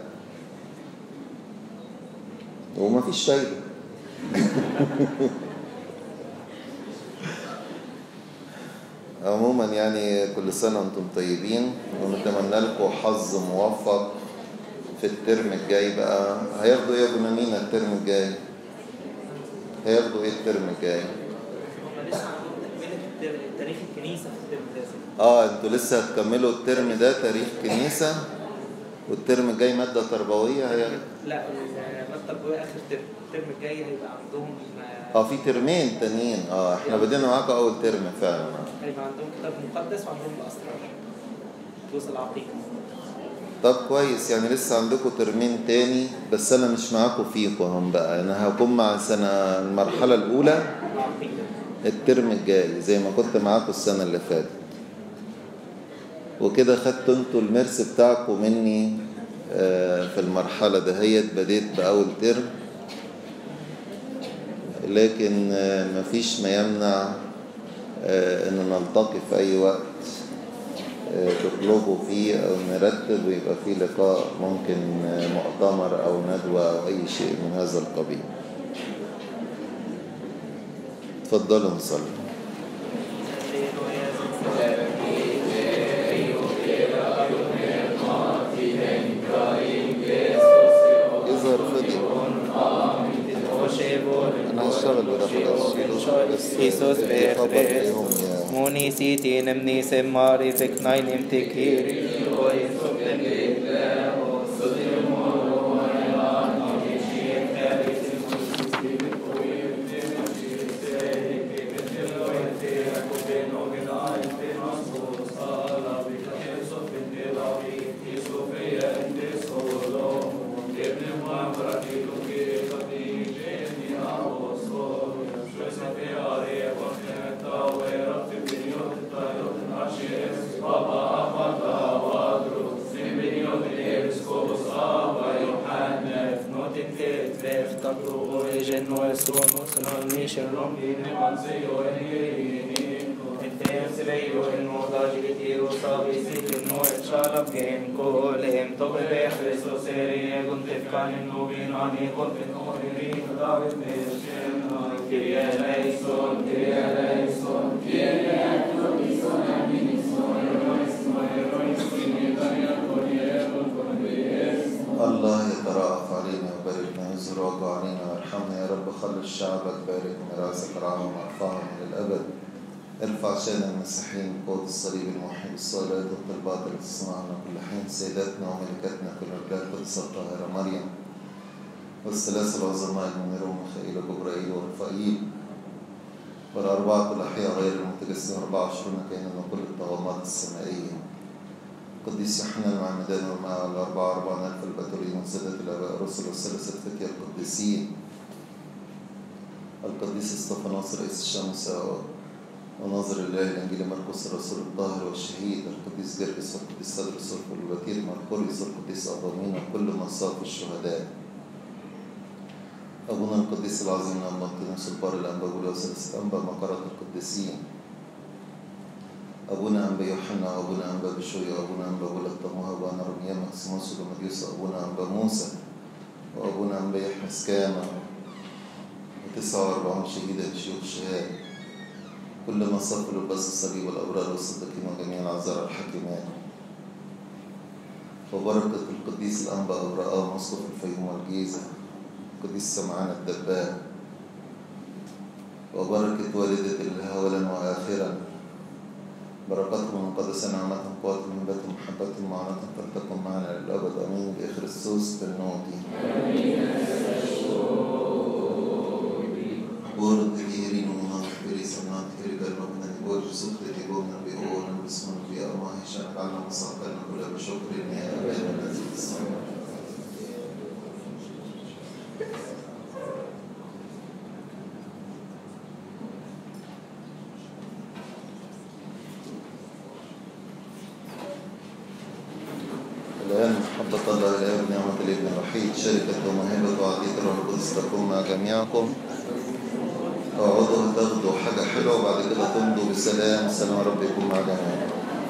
وما فيش فايده عموما يعني كل سنة وانتم طيبين ونتمنى لكم حظ موفق في الترم الجاي بقى هياخدوا ايه يا جنانينا الترم الجاي هياخدوا ايه الترم الجاي تاريخ الكنيسة في الترم التاسع اه انتوا لسه هتكملوا الترم ده تاريخ كنيسة والترم الجاي مادة تربوية هي لا المادة التربوية آخر ترم الترم الجاي هيبقى عندهم اه في ترمين تانيين اه احنا بدينا معاكم اول ترم فعلا هيبقى عندهم كتاب مقدس وعندهم الأسرار دروس العقيدة طب كويس يعني لسه عندكم ترمين تاني بس انا مش معاكم فيكم هم بقى انا هكون مع سنة المرحلة الاولى العقيدة الترم الجاي زي ما كنت معاكم السنة اللي فاتت وكده خدتوا انتوا المرس بتاعكم مني آه، في المرحلة دهيت بديت بأول ترم لكن آه، مفيش ما يمنع آه، ان نلتقي في اي وقت آه، تطلبوا فيه او نرتب ويبقى فيه لقاء ممكن آه، مؤتمر او ندوة او اي شيء من هذا القبيل اتفضلوا نصلي يظهر فضي انا هشتغل بداخل Jesus خبر Christ. ليهم يا Moni siti nemni se mari fek nainem tekiri. الله يترأف علينا ويباركنا ويزر وجه علينا ويرحمنا يا رب خلص شعبك بارك ميراثك رعاهم وارفعهم الى الابد ارفع شان المسيحيين قوة الصليب الموحد الصلاة والطلبات التي تصنعنا كل حين سيداتنا وملكاتنا كل رجال قدس الطاهرة مريم والثلاثة العظماء المنير وميخائيل وجبرائيل ورفائيل والأربعة الأحياء غير المتجسدين 24 كائنا وكل الطغمات السمائية قديس يوحنا المعمدان والماء الأربعة أربعة ألف البتولين وسادة الآباء الرسل والثلاثة فتية القديسين القديس استفانوس رئيس الشمس وناظر الله الإنجيل مرقس الرسول الطاهر والشهيد القديس جرجس والقديس سدرس والبطير مرقوريوس والقديس أبامين وكل مصاف الشهداء أبونا القديس العظيم لما القديس البار الأنبا وثلاثة أنبا مقرة القديسين أبونا أنبا يوحنا وأبونا أنبا بشوي وأبونا أنبا بولا الطموها وأبونا رميا مكسيموس ومديوس وأبونا أنبا موسى وأبونا أنبا يحيى سكامة وتسعة وأربعون شهيدا شيوخ شهاد كل ما صف لباس الصليب والأبرار والصديقين وجميع العذارى الحكيمات وبركة القديس الأنبا أبراء مسقف الفيوم والجيزة القديس سمعان الدباب وبركة والدة الله أولا وآخرا بركاتهم مقدسة نعمتهم قوة من بيت محبتهم معونة فلتكن معنا للأبد أمين بإخرسوس بالنوتي Vår regering och han för i sammanhang för i galvan i vår sukte i vår när vi åren vi som vi är och vi känner alla massakern och kula beshukri ni amen aziz الآن محبة الله الآب ونعمة الابن الوحيد شركة ومهبة وعطية الروح القدس تكون مع جميعكم اقعدوا تاخدوا حاجة حلوة وبعد كده تمضوا بسلام سلام رب يكون مع جميعكم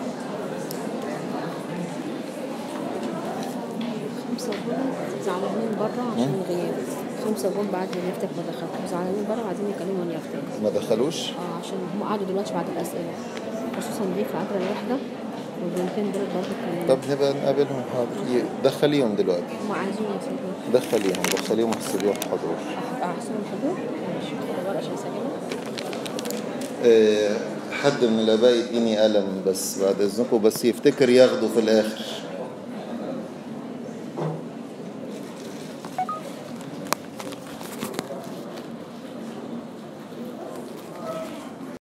خمسة جون زعلانين بره عشان غياب خمسة جون بعد ما نفتح ما دخلوا زعلانين بره وعايزين يكلموا من يفتح ما دخلوش اه عشان هم قعدوا دلوقتي بعد الأسئلة خصوصا دي في عجلة واحدة والبنتين دول برضه كانوا طب نبقى نقابلهم حاضر ي- دخليهم دلوقتي هم عايزين يسيبوا دخليهم دخليهم احسبيهم حضور أحسن الحضور ماشي خد الورقة عشان يسجلوا آه، حد من الآباء يديني قلم بس بعد إذنكم بس يفتكر ياخده في الآخر